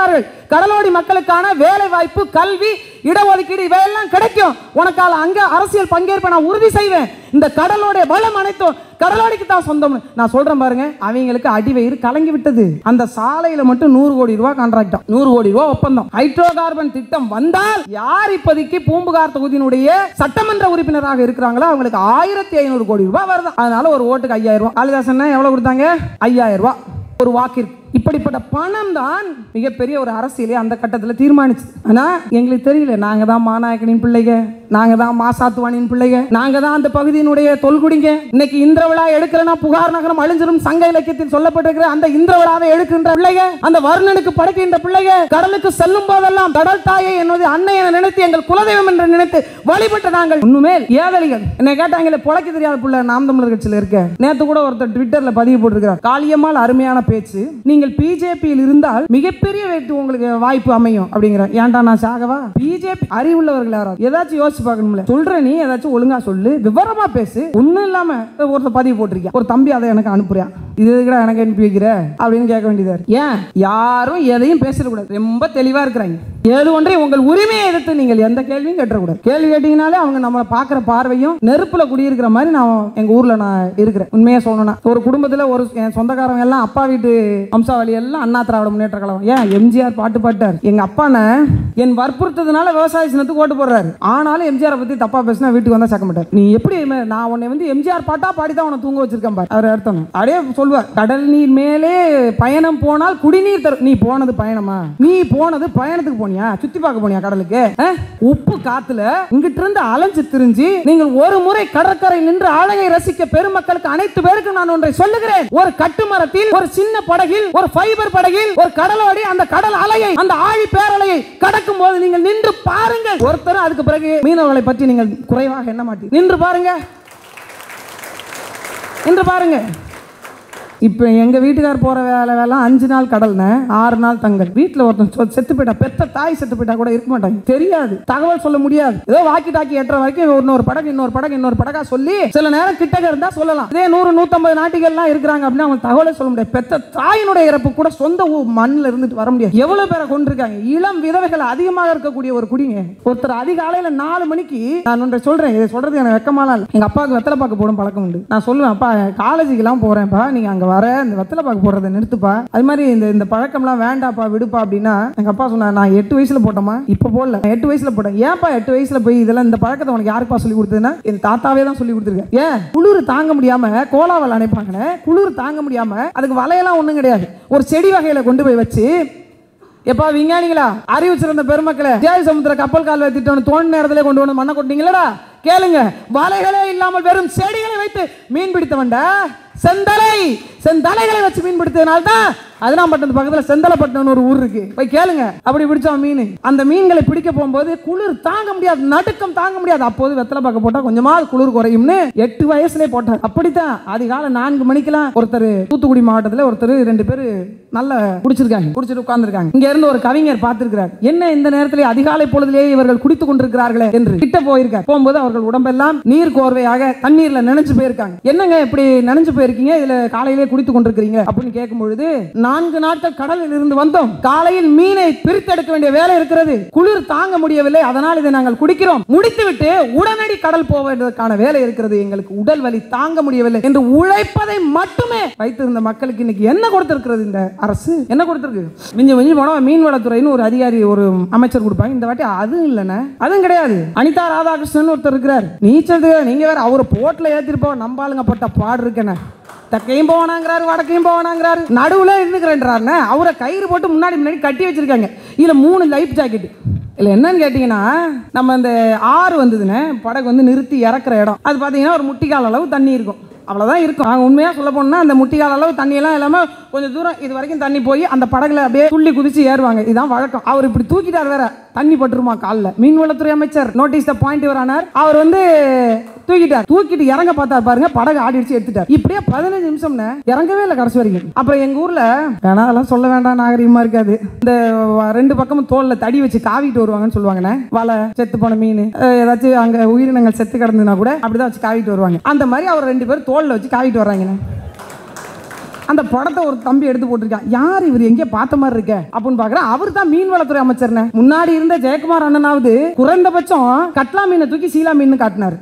கடலோடி மக்களுக்கான வேலை வாய்ப்பு கல்வி இடஒதுக்கீடு இவையெல்லாம் கிடைக்கும் உனக்கால அங்க அரசியல் பங்கேற்பை நான் உறுதி செய்வேன் இந்த கடலோட வளம் அனைத்தும் கடலோடிக்கு தான் சொந்தம் நான் சொல்றேன் பாருங்க அவங்களுக்கு அடிவயிறு கலங்கி விட்டது அந்த சாலையில மட்டும் நூறு கோடி ரூபாய் கான்ட்ராக்டம் நூறு கோடி ரூபாய் ஒப்பந்தம் ஹைட்ரோ கார்பன் திட்டம் வந்தால் யார் இப்போதைக்கு பூம்புகார் தொகுதியினுடைய சட்டமன்ற உறுப்பினராக இருக்கிறாங்களோ அவங்களுக்கு ஆயிரத்தி ஐநூறு கோடி ரூபாய் வருது அதனால ஒரு ஓட்டுக்கு ஐயாயிரம் ரூபாய் காளிதாசன் எவ்வளவு கொடுத்தாங்க ஐயாயிரம் ரூபாய் ஒரு வாக்கிற்கு இப்படிப்பட்ட பணம் தான் மிகப்பெரிய ஒரு அரசியலே அந்த கட்டத்தில் தீர்மானிச்சு ஆனா எங்களுக்கு தெரியல நாங்க தான் மாநாயக்கனின் பிள்ளைங்க நாங்க தான் மாசாத்துவானின் பிள்ளைங்க நாங்க தான் அந்த பகுதியினுடைய தொல்குடிங்க இன்னைக்கு இந்திர விழா எடுக்கலனா புகார் நகரம் அழிஞ்சிரும் சங்க இலக்கியத்தில் சொல்லப்பட்டிருக்கிற அந்த இந்திர விழாவை எடுக்கின்ற பிள்ளைங்க அந்த வருணனுக்கு படைக்கின்ற பிள்ளைங்க கடலுக்கு செல்லும் போதெல்லாம் கடல் தாயை என்னது அன்னை என நினைத்து எங்கள் குலதெய்வம் என்று நினைத்து வழிபட்ட நாங்கள் ஒண்ணுமே ஏதலிகள் என்ன கேட்டாங்களே பொழைக்க தெரியாத புள்ள நாம் தமிழர் கட்சியில் இருக்க நேத்து கூட ஒருத்தர் ட்விட்டர்ல பதிவு போட்டிருக்கிறார் காளியம்மாள் அருமையான பேச்சு நீங்கள் பிஜேபியில் இருந்தால் மிகப்பெரிய வெற்றி உங்களுக்கு வாய்ப்பு அமையும் அப்படிங்கிற ஏன்டா நான் சாகவா பிஜேபி அறிவுள்ளவர்கள் யாராவது ஏதாச்சும் யோசிச்சு பார்க்கணும்ல சொல்ற நீ ஏதாச்சும் ஒழுங்கா சொல்லு விவரமா பேசு ஒண்ணும் இல்லாம ஒருத்தர் பதிவு போட்டிருக்கியா ஒரு தம்பி அதை எனக்கு அனுப்புறியா இது எதுக்குடா எனக்கு அனுப்பி வைக்கிற அப்படின்னு கேட்க வேண்டியதா இருக்கு. ஏன் யாரும் எதையும் பேசிடக்கூடாது ரொம்ப தெளிவா இருக்கிறாங்க ஏது ஒன்றை உங்கள் உரிமையை எதிர்த்து நீங்கள் எந்த கேள்வியும் கேட்டக்கூடாது கேள்வி கேட்டீங்கனாலே அவங்க நம்ம பார்க்குற பார்வையும் நெருப்புல குடியிருக்கிற மாதிரி நான் எங்க ஊர்ல நான் இருக்கிறேன் உண்மையா சொல்லணும்னா ஒரு குடும்பத்துல ஒரு என் சொந்தக்காரங்க எல்லாம் அப்பா வீட்டு வம்சாவளி எல்லாம் அண்ணா திராவிட முன்னேற்ற கழகம் ஏன் எம்ஜிஆர் பாட்டு பாட்டார் எங்க அப்பான என் வற்புறுத்ததுனால விவசாய சின்னத்துக்கு ஓட்டு போடுறாரு ஆனாலும் எம்ஜிஆர் பத்தி தப்பா பேசினா வீட்டுக்கு வந்தா சேர்க்க மாட்டார் நீ எப்படி மே- நான் உன்னை வந்து எம்ஜிஆர் பாட்டா பாடி தான் உன்னை தூங்க வச்சிருக்கேன் பாரு அவர் அர்த்தம் அப்படியே சொல்வார் கடல் நீர் மேலே பயணம் போனால் குடிநீர் தரும் நீ போனது பயணமா நீ போனது பயணத்துக்கு போனியா சுத்தி பார்க்க போனியா கடலுக்கு அஹ்? உப்பு காத்துல இங்கிட்டு இருந்து அலைஞ்சு திரிஞ்சு நீங்கள் ஒரு முறை கடற்கரை நின்று அழகை ரசிக்க பெருமக்களுக்கு அனைத்து பேருக்கும் நான் ஒன்றை சொல்லுகிறேன் ஒரு கட்டுமரத்தில் ஒரு சின்ன படகில் ஒரு ஃபைபர் படகில் ஒரு கடலோடி அந்த கடல் அலையை அந்த ஆழி பேரலையை கடக்கும் போது நீங்கள் நின்று பாருங்கள் ஒருத்தரும் அதுக்கு பிறகு மீனவர்களை பற்றி நீங்கள் குறைவாக எண்ண மாட்டீங்க நின்று பாருங்க நின்று பாருங்க இப்போ எங்க வீட்டுக்கார் போற வேலை வேலை அஞ்சு நாள் கடல்னு ஆறு நாள் தங்கல் வீட்டில் ஒருத்தன் சொ- செத்து போயிட்டா பெத்த தாய் செத்து போயிட்டா கூட இருக்க மாட்டாங்க தெரியாது தகவல் சொல்ல முடியாது ஏதோ வாக்கி டாக்கி எட்டுற வரைக்கும் இன்னொரு படகு இன்னொரு படகு இன்னொரு படகா சொல்லி சில நேரம் கிட்டக்க இருந்தா சொல்லலாம் இதே நூறு நூத்தம்பது நாட்டிகள்லாம் இருக்கிறாங்க அப்படின்னா அவங்க தகவலே சொல்ல முடியாது பெத்த தாயினுடைய இறப்பு கூட சொந்த ஊ மண்ணில் இருந்துட்டு வர முடியாது எவ்வளவு பேரை கொண்டிருக்காங்க இளம் விதவைகள் அதிகமாக இருக்கக்கூடிய ஒரு குடிங்க ஒருத்தர் அதிகாலையில நாலு மணிக்கு நான் ஒன்றை சொல்றேன் இதை சொல்றது எனக்கு வெக்கமாலாம் இல்லை எங்க அப்பாவுக்கு வெத்தலை பாக்கு போடும் பழக்கம் உண்டு நான் சொல்லுவேன் அப்பா காலேஜுக்கெல்லாம் போறேன்ப்பா நீங்க அங்க வர இந்த வெத்தலை பாக்கு போடுறதை நிறுத்துப்பா அது மாதிரி இந்த இந்த பழக்கம்லாம் வேண்டாப்பா விடுப்பா அப்படின்னா எங்க அப்பா சொன்னார் நான் எட்டு வயசுல போட்டோமா இப்போ போடல நான் எட்டு வயசுல போட்டேன் ஏன்ப்பா எட்டு வயசுல போய் இதெல்லாம் இந்த பழக்கத்தை உனக்கு யாருப்பா சொல்லி கொடுத்ததுன்னா என் தாத்தாவே தான் சொல்லி கொடுத்துருக்கேன் ஏன் குளிர் தாங்க முடியாம கோலாவல் அணைப்பாங்கன்னு குளிர் தாங்க முடியாம அதுக்கு வலையெல்லாம் ஒண்ணும் கிடையாது ஒரு செடி வகையில கொண்டு போய் வச்சு எப்பா விஞ்ஞானிகளா அறிவு சிறந்த பெருமக்களே ஜெய சமுத்திர கப்பல் கால்வாய் திட்டம் தோணி நேரத்திலே கொண்டு வந்து மண்ணை கொட்டீங்களடா கேளுங்க வலைகளே இல்லாமல் வெறும் செடிகளை வைத்து மீன் பிடித்தவன்டா செந்தலை செந்தலைகளை வச்சு மீன் பிடித்ததுனால தான் அதினாம்பட்டினத்து பக்கத்தில் செந்தலைப்பட்டினம் ஒரு ஊர் இருக்கு போய் கேளுங்க அப்படி பிடிச்சோம் மீன் அந்த மீன்களை பிடிக்க போகும்போது குளிர் தாங்க முடியாது நடுக்கம் தாங்க முடியாது அப்போது வெத்தலை பார்க்க போட்டா கொஞ்சமாவது குளிர் குறையும்னு எட்டு வயசுலேயே போட்டார் அப்படித்தான் அதிகாலை நான்கு மணிக்கெல்லாம் ஒருத்தர் தூத்துக்குடி மாவட்டத்தில் ஒருத்தர் ரெண்டு பேர் நல்ல குடிச்சிருக்காங்க குடிச்சிட்டு உட்கார்ந்துருக்காங்க இங்க இருந்து ஒரு கவிஞர் பார்த்திருக்கிறார் என்ன இந்த நேரத்திலே அதிகாலை பொழுதிலேயே இவர்கள் குடித்துக் கொண்டிருக்கிறார்களே என்று கிட்ட போயிருக்கார் போகும்போது அவர்கள் உடம்பெல்லாம் நீர் கோர்வையாக தண்ணீர்ல நனைஞ்சு போயிருக்காங்க என்னங்க இப்படி நனைஞ்சு போயிருக்கீங்க இதுல காலையிலே குடித்துக் கொண்டிருக்கிறீங்க அப்படின்னு கேட்கும் பொழுது நான்கு நாட்கள் கடலில் இருந்து வந்தோம் காலையில் மீனை பிரித்தெடுக்க வேண்டிய வேலை இருக்கிறது குளிர் தாங்க முடியவில்லை அதனால் இதை நாங்கள் குடிக்கிறோம் முடித்துவிட்டு உடனடி கடல் போவதற்கான வேலை இருக்கிறது எங்களுக்கு உடல் வலி தாங்க முடியவில்லை என்று உழைப்பதை மட்டுமே வைத்திருந்த மக்களுக்கு இன்னைக்கு என்ன கொடுத்திருக்கிறது இந்த அரசு என்ன கொடுத்திருக்கு மிஞ்சி மிஞ்சி போனா மீன்வளத்துறைன்னு ஒரு அதிகாரி ஒரு அமைச்சர் கொடுப்பாங்க இந்த வாட்டி அதுவும் இல்லைண்ணே அதுவும் கிடையாது அனிதா ராதாகிருஷ்ணன் ஒருத்தர் இருக்கிறார் நீச்சல் தெரியாது. நீங்க வேற அவரை போட்ல ஏத்திருப்போம் நம்பாளுங்க பட்ட பாடு இருக்கேண்ணே தெற்கையும் போவானாங்கிறாரு வடக்கையும் போவானாங்கிறாரு நடுவுல இருந்துக்கிறேன்றாருண்ணே அவரை கயிறு போட்டு முன்னாடி முன்னாடி கட்டி வச்சிருக்காங்க இதுல மூணு லைஃப் ஜாக்கெட் இல்லை என்னன்னு கேட்டிங்கன்னா நம்ம இந்த ஆறு வந்ததுன்னு படகு வந்து நிறுத்தி இறக்குற இடம் அது பார்த்தீங்கன்னா ஒரு முட்டிக்கால் அளவு தண்ணி இருக்கும் அவ்வளோதான் இருக்கும் நாங்கள் உண்மையாக சொல்ல போனால் அந்த முட்டிக்கால் அளவு தண்ணியெல்லாம் இல்லாமல் கொஞ்சம் தூரம் இது வரைக்கும் தண்ணி போய் அந்த படகுல அப்படியே துள்ளி குதிச்சு ஏறுவாங்க இதுதான் வழக்கம் அவர் இப்படி தூக்கிட்டார் வேற தண்ணி பட்டுருமா காலில் மீன்வளத்துறை அமைச்சர் நோட்டீஸ் த பாயிண்ட் இவர் ஆனார் அவர் வந்து தூக்கிட்டார் தூக்கிட்டு இறங்க பார்த்தார் பாருங்க படகு ஆடிடுச்சு எடுத்துட்டார் இப்படியே பதினஞ்சு நிமிஷம்னு இறங்கவே இல்லை கடைசி வரைக்கும் அப்புறம் எங்க ஊர்ல வேணா அதெல்லாம் சொல்ல வேண்டாம் நாகரிகமா இருக்காது இந்த வ- ரெண்டு பக்கமும் தோல்ல தடி வச்சு காவிட்டு வருவாங்கன்னு சொல்லுவாங்கண்ணே வலை செத்து போன மீன் அஹ் ஏதாச்சும் அங்க உயிரினங்கள் செத்து கிடந்ததுன்னா கூட அப்படிதான் வச்சு காவிட்டு வருவாங்க அந்த மாதிரி அவர் ரெண்டு பேரும் தோல்ல வச்சு காவிட்டு வர்றாங்கண்ணே அந்த படத்தை ஒரு தம்பி எடுத்து போட்டிருக்கான் யார் இவர் எங்கேயோ பார்த்த மாதிரி இருக்க அப்படின்னு பாக்குறேன் அவர் தான் மீன்வளத்துறை அமைச்சர்னே முன்னாடி இருந்த ஜெயக்குமார் அண்ணனாவது குறைந்தபட்சம் கட்லா மீனை தூக்கி சீலா மீன் காட்டினாரு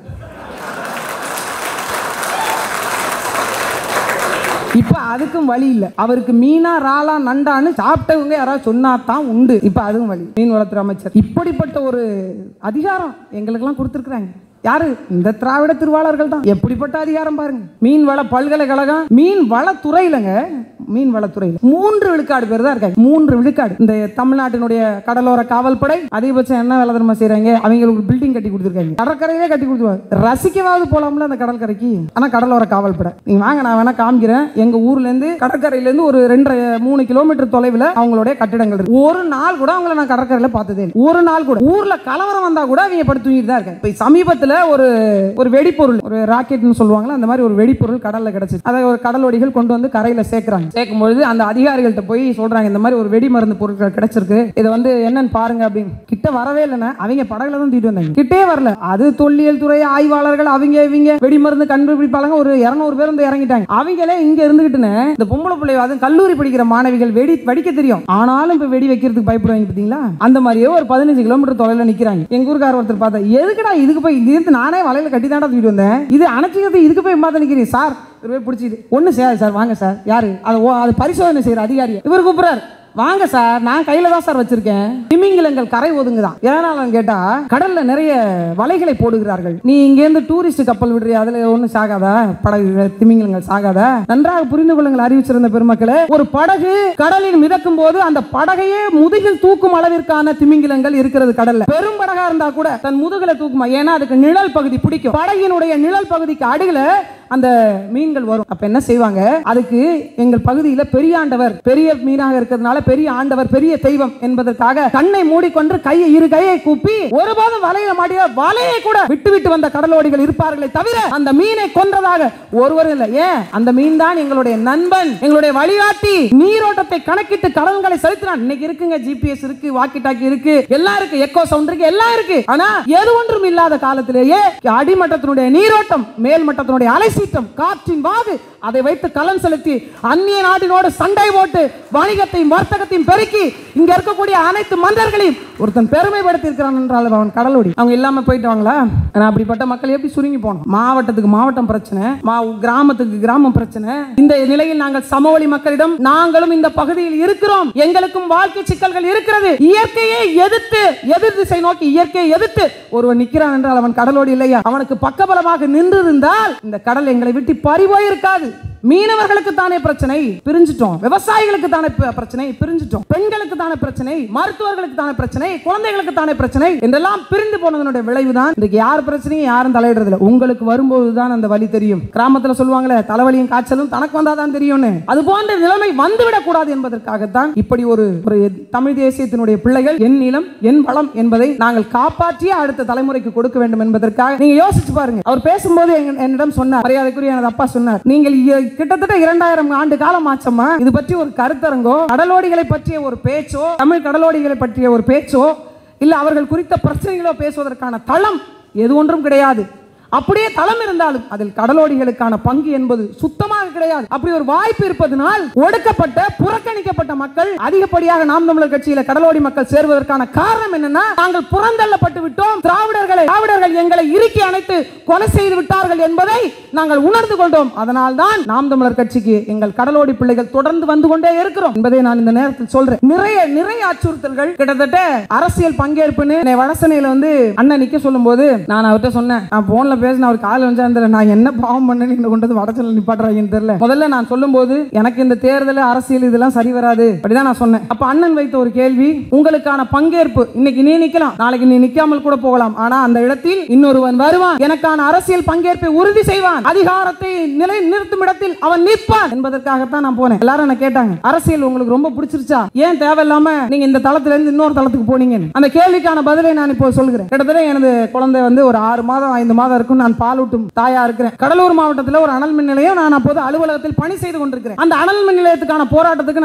இப்ப அதுக்கும் வழி இல்ல அவருக்கு மீனா ராலா நண்டான்னு சாப்பிட்டவங்க யாராவது சொன்னா தான் உண்டு இப்ப அதுவும் வழி மீன் வளத்துறை அமைச்சர் இப்படிப்பட்ட ஒரு அதிகாரம் எங்களுக்கெல்லாம் கொடுத்துருக்குறாங்க யாரு இந்த திராவிட திருவாளர்கள் தான் எப்படிப்பட்ட அதிகாரம் பாருங்க மீன் வள பல்கலைக்கழகம் மீன் வளத்துறையிலங்க மீன் வளத்துறையில் மூன்று விழுக்காடு பேர் தான் இருக்காங்க மூன்று விழுக்காடு இந்த தமிழ்நாட்டினுடைய கடலோர காவல்படை அதிகபட்சம் என்ன வேலை தெரியுமா செய்றாங்க அவங்களுக்கு ஒரு பில்டிங் கட்டி கொடுத்துருக்காங்க கடற்கரையிலே கட்டி கொடுத்துருவாங்க ரசிக்கவாவது போலாம்ல அந்த கடற்கரைக்கு ஆனா கடலோர காவல்படை நீங்க வாங்க நான் வேணா காமிக்கிறேன் எங்க ஊர்ல இருந்து கடற்கரையில இருந்து ஒரு ரெண்டரை மூணு கிலோமீட்டர் தொலைவில் அவங்களுடைய கட்டிடங்கள் இருக்கு ஒரு நாள் கூட அவங்கள நான் கடற்கரையில பார்த்ததே இல்லை. ஒரு நாள் கூட ஊர்ல கலவரம் வந்தா கூட அவங்க படுத்து தூங்கிட்டு தான் இருக்காங்க இப்ப சமீபத்துல ஒரு ஒரு வெடிப்பொருள் ஒரு ராக்கெட்னு சொல்லுவாங்கல்ல அந்த மாதிரி ஒரு வெடிப்பொருள் கடல்ல கிடைச்சிது அதை ஒரு கடலோடிகள் கொண்டு வந்து கரையில சேர்க்கறாங்க சேர்க்கும் பொழுது அந்த அதிகாரிகள்ட்ட போய் சொல்றாங்க இந்த மாதிரி ஒரு வெடி மருந்து பொருட்கள் கிடைச்சிருக்கு இதை வந்து என்னன்னு பாருங்க அப்படின்னு கிட்ட வரவே இல்லைன்னா அவங்க படகுல தான் தூக்கிட்டு வந்தாங்க கிட்டே வரல அது தொல்லியல் துறை ஆய்வாளர்கள் அவங்க இவங்க வெடி மருந்து கண்டுபிடிப்பாளங்க ஒரு இருநூறு பேர் வந்து இறங்கிட்டாங்க அவங்களே இங்க இருந்துகிட்டுன்னு இந்த பொம்பளை பிள்ளை அதுவும் கல்லூரி படிக்கிற மாணவிகள் வெடி வெடிக்க தெரியும் ஆனாலும் இப்ப வெடி வைக்கிறதுக்கு பயப்படுவாங்க பாத்தீங்களா அந்த மாதிரியே ஒரு பதினஞ்சு கிலோமீட்டர் தொலைவில் நிக்கிறாங்க எங்க ஊருக்கார ஒருத்தர் பார்த்தா எதுக்குடா இதுக்கு போய் இது இருந்து நானே வலையில கட்டி தாண்டா தூக்கிட்டு வந்தேன் இது அணைச்சிக்கிறது இதுக்கு போய் மாத்த நிக்கிறீங்க சார் இவர் போய் பிடிச்சிது ஒண்ணு செய்யாது சார் வாங்க சார் யாரு அது ஓ அது பரிசோதனை செய்யற அதிகாரி இவர் கூப்பிடுறாரு வாங்க சார் நான் கையில தான் சார் வச்சிருக்கேன் திமிங்கிலங்கள் கரை ஒதுங்குதான் ஏனாலும் கேட்டா கடல்ல நிறைய வலைகளை போடுகிறார்கள் நீ இங்க இருந்து டூரிஸ்ட் கப்பல் விடுறியா அதுல ஒண்ணும் சாகாதா படகு திமிங்கிலங்கள் சாகாதா நன்றாக புரிந்து கொள்ளுங்கள் அறிவிச்சிருந்த பெருமக்களே ஒரு படகு கடலில் மிதக்கும் போது அந்த படகையே முதுகில் தூக்கும் அளவிற்கான திமிங்கிலங்கள் இருக்கிறது கடல்ல பெரும் படகா இருந்தா கூட தன் முதுகுல தூக்குமா ஏன்னா அதுக்கு நிழல் பகுதி பிடிக்கும் படகினுடைய நிழல் பகுதிக்கு அடியில அந்த மீன்கள் வரும் அப்ப என்ன செய்வாங்க அதுக்கு எங்கள் பகுதியில பெரிய ஆண்டவர் பெரிய மீனாக இருக்கிறதுனால பெரிய ஆண்டவர் பெரிய தெய்வம் என்பதற்காக கண்ணை மூடிக்கொண்டு கையை இரு கையை கூப்பி ஒருபோதும் வலையில மாட்டிய வலையை கூட விட்டு விட்டு வந்த கடலோடிகள் இருப்பார்களே தவிர அந்த மீனை கொன்றதாக ஒருவரும் இல்லை ஏன் அந்த மீன் தான் எங்களுடைய நண்பன் எங்களுடைய வழிகாட்டி நீரோட்டத்தை கணக்கிட்டு கடல்களை செலுத்தினான் இன்னைக்கு இருக்குங்க ஜிபிஎஸ் இருக்கு வாக்கி டாக்கி இருக்கு எல்லாம் இருக்கு எக்கோ சவுண்ட் இருக்கு எல்லாம் இருக்கு ஆனா எது ஒன்றும் இல்லாத காலத்திலேயே அடிமட்டத்தினுடைய நீரோட்டம் மேல் மட்டத்தினுடைய அலைசீட்டம் காற்றின் வாகு அதை வைத்து கலன் செலுத்தி அந்நிய நாட்டினோடு சண்டை போட்டு வணிகத்தையும் வர்த்தகத்தையும் பெருக்கி இங்க இருக்கக்கூடிய அனைத்து மன்னர்களையும் ஒருத்தன் பெருமைப்படுத்தி இருக்கிறான் என்றால் அவன் கடலோடி அவங்க இல்லாம போயிட்டாங்களா ஆனா அப்படிப்பட்ட மக்கள் எப்படி சுருங்கி போனோம் மாவட்டத்துக்கு மாவட்டம் பிரச்சனை மா கிராமத்துக்கு கிராமம் பிரச்சனை இந்த நிலையில் நாங்கள் சமவெளி மக்களிடம் நாங்களும் இந்த பகுதியில் இருக்கிறோம் எங்களுக்கும் வாழ்க்கை சிக்கல்கள் இருக்கிறது இயற்கையை எதிர்த்து எதிர் திசை நோக்கி இயற்கையை எதிர்த்து ஒருவன் நிற்கிறான் என்றால் அவன் கடலோடி இல்லையா அவனுக்கு பக்கபலமாக நின்று இருந்தால் இந்த கடல் எங்களை விட்டு பறிபோயிருக்காது மீனவர்களுக்கு தானே பிரச்சனை பிரிஞ்சிட்டோம் விவசாயிகளுக்கு தானே ப- பிரச்சனை பிரிஞ்சிட்டோம் பெண்களுக்கு தானே பிரச்சனை மருத்துவர்களுக்கு தானே பிரச்சனை குழந்தைகளுக்கு தானே பிரச்சனை என்றெல்லாம் பிரிந்து போனதனுடைய விளைவுதான் இன்றைக்கு யார் பிரச்சனையும் யாரும் தலையிடுறது இல்லை உங்களுக்கு வரும்போது தான் அந்த வலி தெரியும் கிராமத்துல சொல்லுவாங்களே தலைவலியும் காய்ச்சலும் தனக்கு வந்தாதான் தெரியும்னு அது போன்ற நிலைமை வந்துவிடக் கூடாது என்பதற்காகத்தான் இப்படி ஒரு ஒரு தமிழ் தேசியத்தினுடைய பிள்ளைகள் என் நிலம் என் வளம் என்பதை நாங்கள் காப்பாற்றிய அடுத்த தலைமுறைக்கு கொடுக்க வேண்டும் என்பதற்காக நீங்க யோசிச்சு பாருங்க அவர் பேசும்போது எங்க- என்னிடம் சொன்னார் மரியாதைக்குரிய எனது அப்பா சொன்னார் நீங்கள் இ- கிட்டத்தட்ட இரண்டாயிரம் ஆண்டு காலம் ஆச்சம்மா இது பற்றி ஒரு கருத்தரங்கோ கடலோடிகளை பற்றிய ஒரு பேச்சோ தமிழ் கடலோடிகளை பற்றிய ஒரு பேச்சோ இல்ல அவர்கள் குறித்த பிரச்சனைகளோ பேசுவதற்கான தளம் எது ஒன்றும் கிடையாது அப்படியே தளம் இருந்தாலும் அதில் கடலோடிகளுக்கான பங்கு என்பது சுத்தமாக கிடையாது அப்படி ஒரு வாய்ப்பு இருப்பதனால் ஒடுக்கப்பட்ட புறக்கணிக்கப்பட்ட மக்கள் அதிகப்படியாக நாம் தமிழர் கட்சியில கடலோடி மக்கள் சேர்வதற்கான காரணம் என்னன்னா நாங்கள் புறந்தள்ளப்பட்டு விட்டோம் திராவிடர்களை திராவிடர்கள் எங்களை இறுக்கி அணைத்து கொலை செய்து விட்டார்கள் என்பதை நாங்கள் உணர்ந்து கொண்டோம் அதனால் தான் நாம் தமிழர் கட்சிக்கு எங்கள் கடலோடி பிள்ளைகள் தொடர்ந்து வந்து கொண்டே இருக்கிறோம் என்பதை நான் இந்த நேரத்தில் சொல்றேன் நிறைய நிறைய அச்சுறுத்தல்கள் கிட்டத்தட்ட அரசியல் பங்கேற்புன்னு என்னை வடசனையில வந்து அண்ணன் நிக்க சொல்லும்போது நான் அவர்கிட்ட சொன்னேன் நான் போன்ல பேசின அவர் கால் வந்து அந்த நான் என்ன பாவம் பண்ணேன்னு என்னை கொண்டு வந்து வடசனையில் நிப்பாட்டுறாங்கன்னு தெரியல முதல்ல நான் சொல்லும்போது எனக்கு இந்த தேர்தல் அரசியல் இதெல்லாம் சரி வராது அப்படிதான் நான் சொன்னேன் அப்ப அண்ணன் வைத்த ஒரு கேள்வி உங்களுக்கான பங்கேற்பு இன்னைக்கு நீ நிக்கலாம் நாளைக்கு நீ நிக்காமல் கூட போகலாம் ஆனா அந்த இடத்தில் இன்னொருவன் வருவான் எனக்கான அரசியல் பங்கேற்பை உறுதி செய்வான் அதிகாரத்தை நிலை நிறுத்தும் இடத்தில் அவன் நிற்பான் என்பதற்காகத்தான் நான் போனேன் எல்லாரும் என்ன கேட்டாங்க அரசியல் உங்களுக்கு ரொம்ப பிடிச்சிருச்சா ஏன் தேவையில்லாம நீங்க இந்த தளத்துல இருந்து இன்னொரு தளத்துக்கு போனீங்கன்னு அந்த கேள்விக்கான பதிலை நான் இப்போ சொல்கிறேன் கிட்டத்தட்ட எனது குழந்தை வந்து ஒரு ஆறு மாதம் ஐந்து மாதம் இருக்கும் நான் பாலூட்டும் தாயா இருக்கிறேன் கடலூர் மாவட்டத்தில் ஒரு அனல் மின் நிலையம் நான் அப்போது அலுவலகத்தில் பணி செய்து கொண்டிருக்கிறேன் அந்த அனல் மின் நிலையத்துக்கான போராட்டத்துக்கு நான் போயிருக்கிறேன்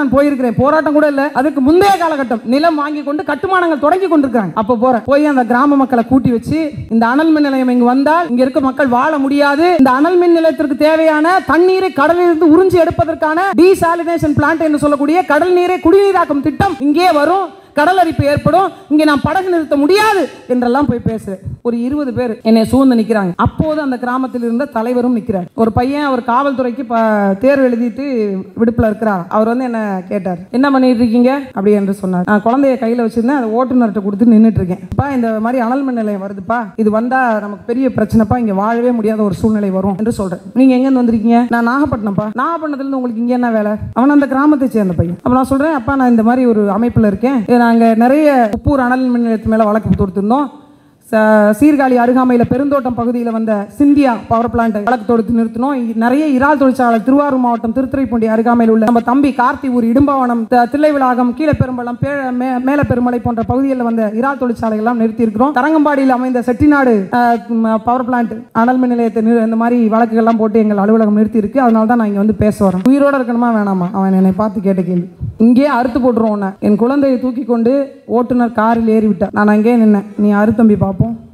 சொல்றேன் போராட்டம் கூட இல்ல அதுக்கு முந்தைய காலகட்டம் நிலம் வாங்கி கொண்டு கட்டுமானங்கள் தொடங்கி கொண்டிருக்காங்க அப்ப போறேன் போய் அந்த கிராம மக்களை கூட்டி வச்சு இந்த அனல் மின் நிலையம் இங்க வந்தால் இங்க இருக்க மக்கள் வாழ முடியாது இந்த அனல் மின் நிலையத்திற்கு தேவையான தண்ணீரை கடலில் இருந்து உறிஞ்சி எடுப்பதற்கான டீசாலினேஷன் பிளான்ட் என்று சொல்லக்கூடிய கடல் நீரை குடிநீராக்கும் திட்டம் இங்கே வரும் கடல் அரிப்பு ஏற்படும் இங்கே நான் படகு நிறுத்த முடியாது என்றெல்லாம் போய் பேசுறேன் ஒரு இருபது பேர் என்னை சூழ்ந்து நிக்கிறாங்க அப்போது அந்த கிராமத்தில் இருந்த தலைவரும் நிக்கிறார் ஒரு பையன் அவர் காவல்துறைக்கு ப- தேர்வு எழுதிட்டு விடுப்புல இருக்கிறார் அவர் வந்து என்ன கேட்டார் என்ன பண்ணிட்டு இருக்கீங்க அப்படி என்று சொன்னார் நான் குழந்தைய கையில வச்சிருந்தேன் அதை ஓட்டுநர்கிட்ட கொடுத்து நின்னுட்டு இருக்கேன் அப்பா இந்த மாதிரி அனல் மின் நிலையம் வருதுப்பா இது வந்தா நமக்கு பெரிய பிரச்சனைப்பா இங்க வாழவே முடியாத ஒரு சூழ்நிலை வரும் என்று சொல்றேன் நீங்க எங்க இருந்து வந்திருக்கீங்க நான் நாகப்பட்டினம்ப்பா நாகப்பட்டினத்துல இருந்து உங்களுக்கு இங்க என்ன வேலை அவன் அந்த கிராமத்தை சேர்ந்த பையன் அப்ப நான் சொல்றேன் அப்பா நான் இந்த மாதிரி ஒரு அமைப்புல இருக்கேன் இது நாங்க நிறைய உப்பூர் அனல் மின் நிலையத்து மேல வழக்கு தொடுத்திருந்தோம் ச- சீர்காழி அருகாமையில் பெருந்தோட்டம் பகுதியில் வந்த சிந்தியா பவர் பிளான்ட் வழக்கு தொடுத்து நிறுத்தினோம் இ- நிறைய இறால் தொழிற்சாலை திருவாரூர் மாவட்டம் திருத்துறைப்பூண்டி அருகாமையில் உள்ள நம்ம தம்பி கார்த்தியூர் இடும்பாவனம் த- தில்லைவிளாகம் கீழப்பெரும்பலம் பே மே- மேலப்பெருமலை போன்ற பகுதிகளில் வந்த இறால் தொழிற்சாலைகள் எல்லாம் நிறுத்தி இருக்கிறோம் தரங்கம்பாடியில் அமைந்த செட்டிநாடு அஹ், ம், பவர் பிளான்ட் அனல் மின் நிலையத்தை நிறு- இந்த மாதிரி வழக்குகள்லாம் போட்டு எங்கள் அலுவலகம் நிறுத்தி இருக்கு அதனால தான் நான் இங்கே வந்து பேச வரேன் உயிரோட இருக்கணுமா வேணாமா அவன் என்னை பார்த்து கேட்ட கேள்வி இங்கேயே அறுத்து போட்டுருவோம் உன்னை என் குழந்தையை தூக்கி கொண்டு ஓட்டுநர் காரில் ஏறி விட்டார் நான் அங்கேயே நின்னேன் நீ அறுத்தம்பி பார்ப்போம்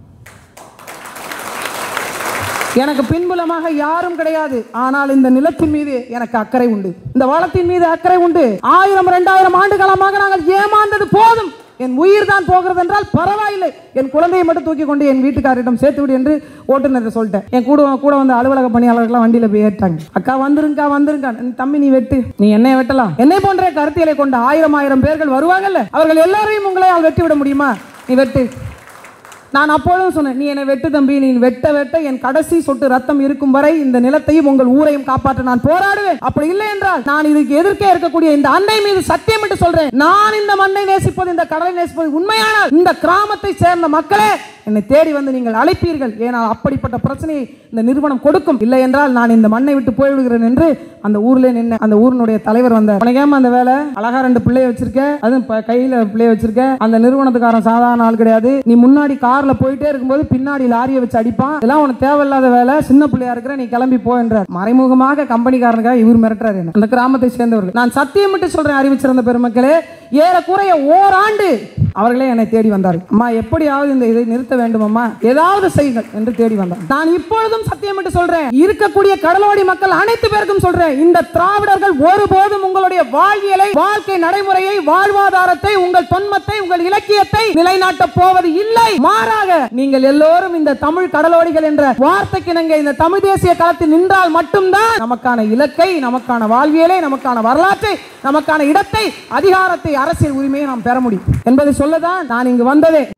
எனக்கு பின்புலமாக யாரும் கிடையாது ஆனால் இந்த நிலத்தின் மீது எனக்கு அக்கறை உண்டு இந்த வளத்தின் மீது அக்கறை உண்டு ஆயிரம் ரெண்டாயிரம் ஆண்டு காலமாக நாங்கள் ஏமாந்தது போதும் என் உயிர் தான் போகிறது என்றால் பரவாயில்லை என் குழந்தையை மட்டும் தூக்கி கொண்டு என் வீட்டுக்காரிடம் சேர்த்து விடு என்று ஓட்டுநர் சொல்லிட்டேன் என் கூட கூட வந்து அலுவலக பணியாளர்கள்லாம் வண்டியில போய் ஏற்றாங்க அக்கா வந்துருங்கக்கா வந்துருங்கா தம்பி நீ வெட்டு நீ என்னை வெட்டலாம் என்னை போன்ற கருத்தியலை கொண்ட ஆயிரம் ஆயிரம் பேர்கள் வருவாங்கல்ல அவர்கள் எல்லாரையும் உங்களால் வெட்டி விட முடியுமா நீ வெட்டு நான் அப்பொழுதும் சொன்னேன் நீ என்னை வெட்டு தம்பி நீ வெட்ட வெட்ட என் கடைசி சொட்டு ரத்தம் இருக்கும் வரை இந்த நிலத்தையும் உங்கள் ஊரையும் காப்பாற்ற நான் போராடுவேன் அப்படி இல்லை என்றால் நான் இதுக்கு எதிர்க்கே இருக்கக்கூடிய இந்த அன்னை மீது சத்தியம் என்று சொல்றேன் நான் இந்த மண்ணை நேசிப்பது இந்த கடலை நேசிப்பது உண்மையானால் இந்த கிராமத்தை சேர்ந்த மக்களே என்னை தேடி வந்து நீங்கள் அழைப்பீர்கள் ஏனால் அப்படிப்பட்ட பிரச்சனையை இந்த நிறுவனம் கொடுக்கும் இல்லை என்றால் நான் இந்த மண்ணை விட்டு போய்விடுகிறேன் என்று அந்த ஊர்ல நின்று அந்த ஊரினுடைய தலைவர் வந்தார் உனக்கு ஏம்மா அந்த வேலை அழகா ரெண்டு பிள்ளைய வச்சிருக்க அதுவும் ப- கையில பிள்ளைய வச்சிருக்க அந்த நிறுவனத்துக்காரன் சாதாரண ஆள் கிடையாது நீ முன்னாடி கார்ல போயிட்டே இருக்கும்போது பின்னாடி லாரியை வச்சு அடிப்பான் இதெல்லாம் உனக்கு தேவையில்லாத வேலை சின்ன பிள்ளையா இருக்கிற நீ கிளம்பி போ என்றார் மறைமுகமாக கம்பெனிக்காரனுக்காக இவர் மிரட்டுறாரு என்ன. அந்த கிராமத்தை சேர்ந்தவர்கள் நான் சத்தியமிட்டு சொல்றேன் அறிவிச்சிருந்த பெருமக்களே ஏறக்குறைய ஓராண்டு அவர்களே என்னை தேடி வந்தார்கள் அம்மா எப்படியாவது இந்த இதை நிறுத்த வேண்டும் அம்மா ஏதாவது செய்யுங்கள் என்று தேடி வந்தார் நான் இப்பொழுதும் சத்தியமிட்டு சொல்றேன் இருக்கக்கூடிய கடலோடி மக்கள் அனைத்து பேருக்கும் சொல்றேன் இந்த திராவிடர்கள் ஒருபோதும் உங்களுடைய வாழ்வியலை வாழ்க்கை நடைமுறையை வாழ்வாதாரத்தை உங்கள் தொன்மத்தை உங்கள் இலக்கியத்தை நிலைநாட்ட போவது இல்லை மாறாக நீங்கள் எல்லோரும் இந்த தமிழ் கடலோடிகள் என்ற வார்த்தைக்கு நீங்க இந்த தமிழ் தேசிய களத்தில் நின்றால் மட்டும்தான் நமக்கான இலக்கை நமக்கான வாழ்வியலை நமக்கான வரலாற்றை நமக்கான இடத்தை அதிகாரத்தை அரசியல் உரிமையை நாம் பெற முடியும் என்பதை சொல்லதான் நான் இங்கு வந்ததே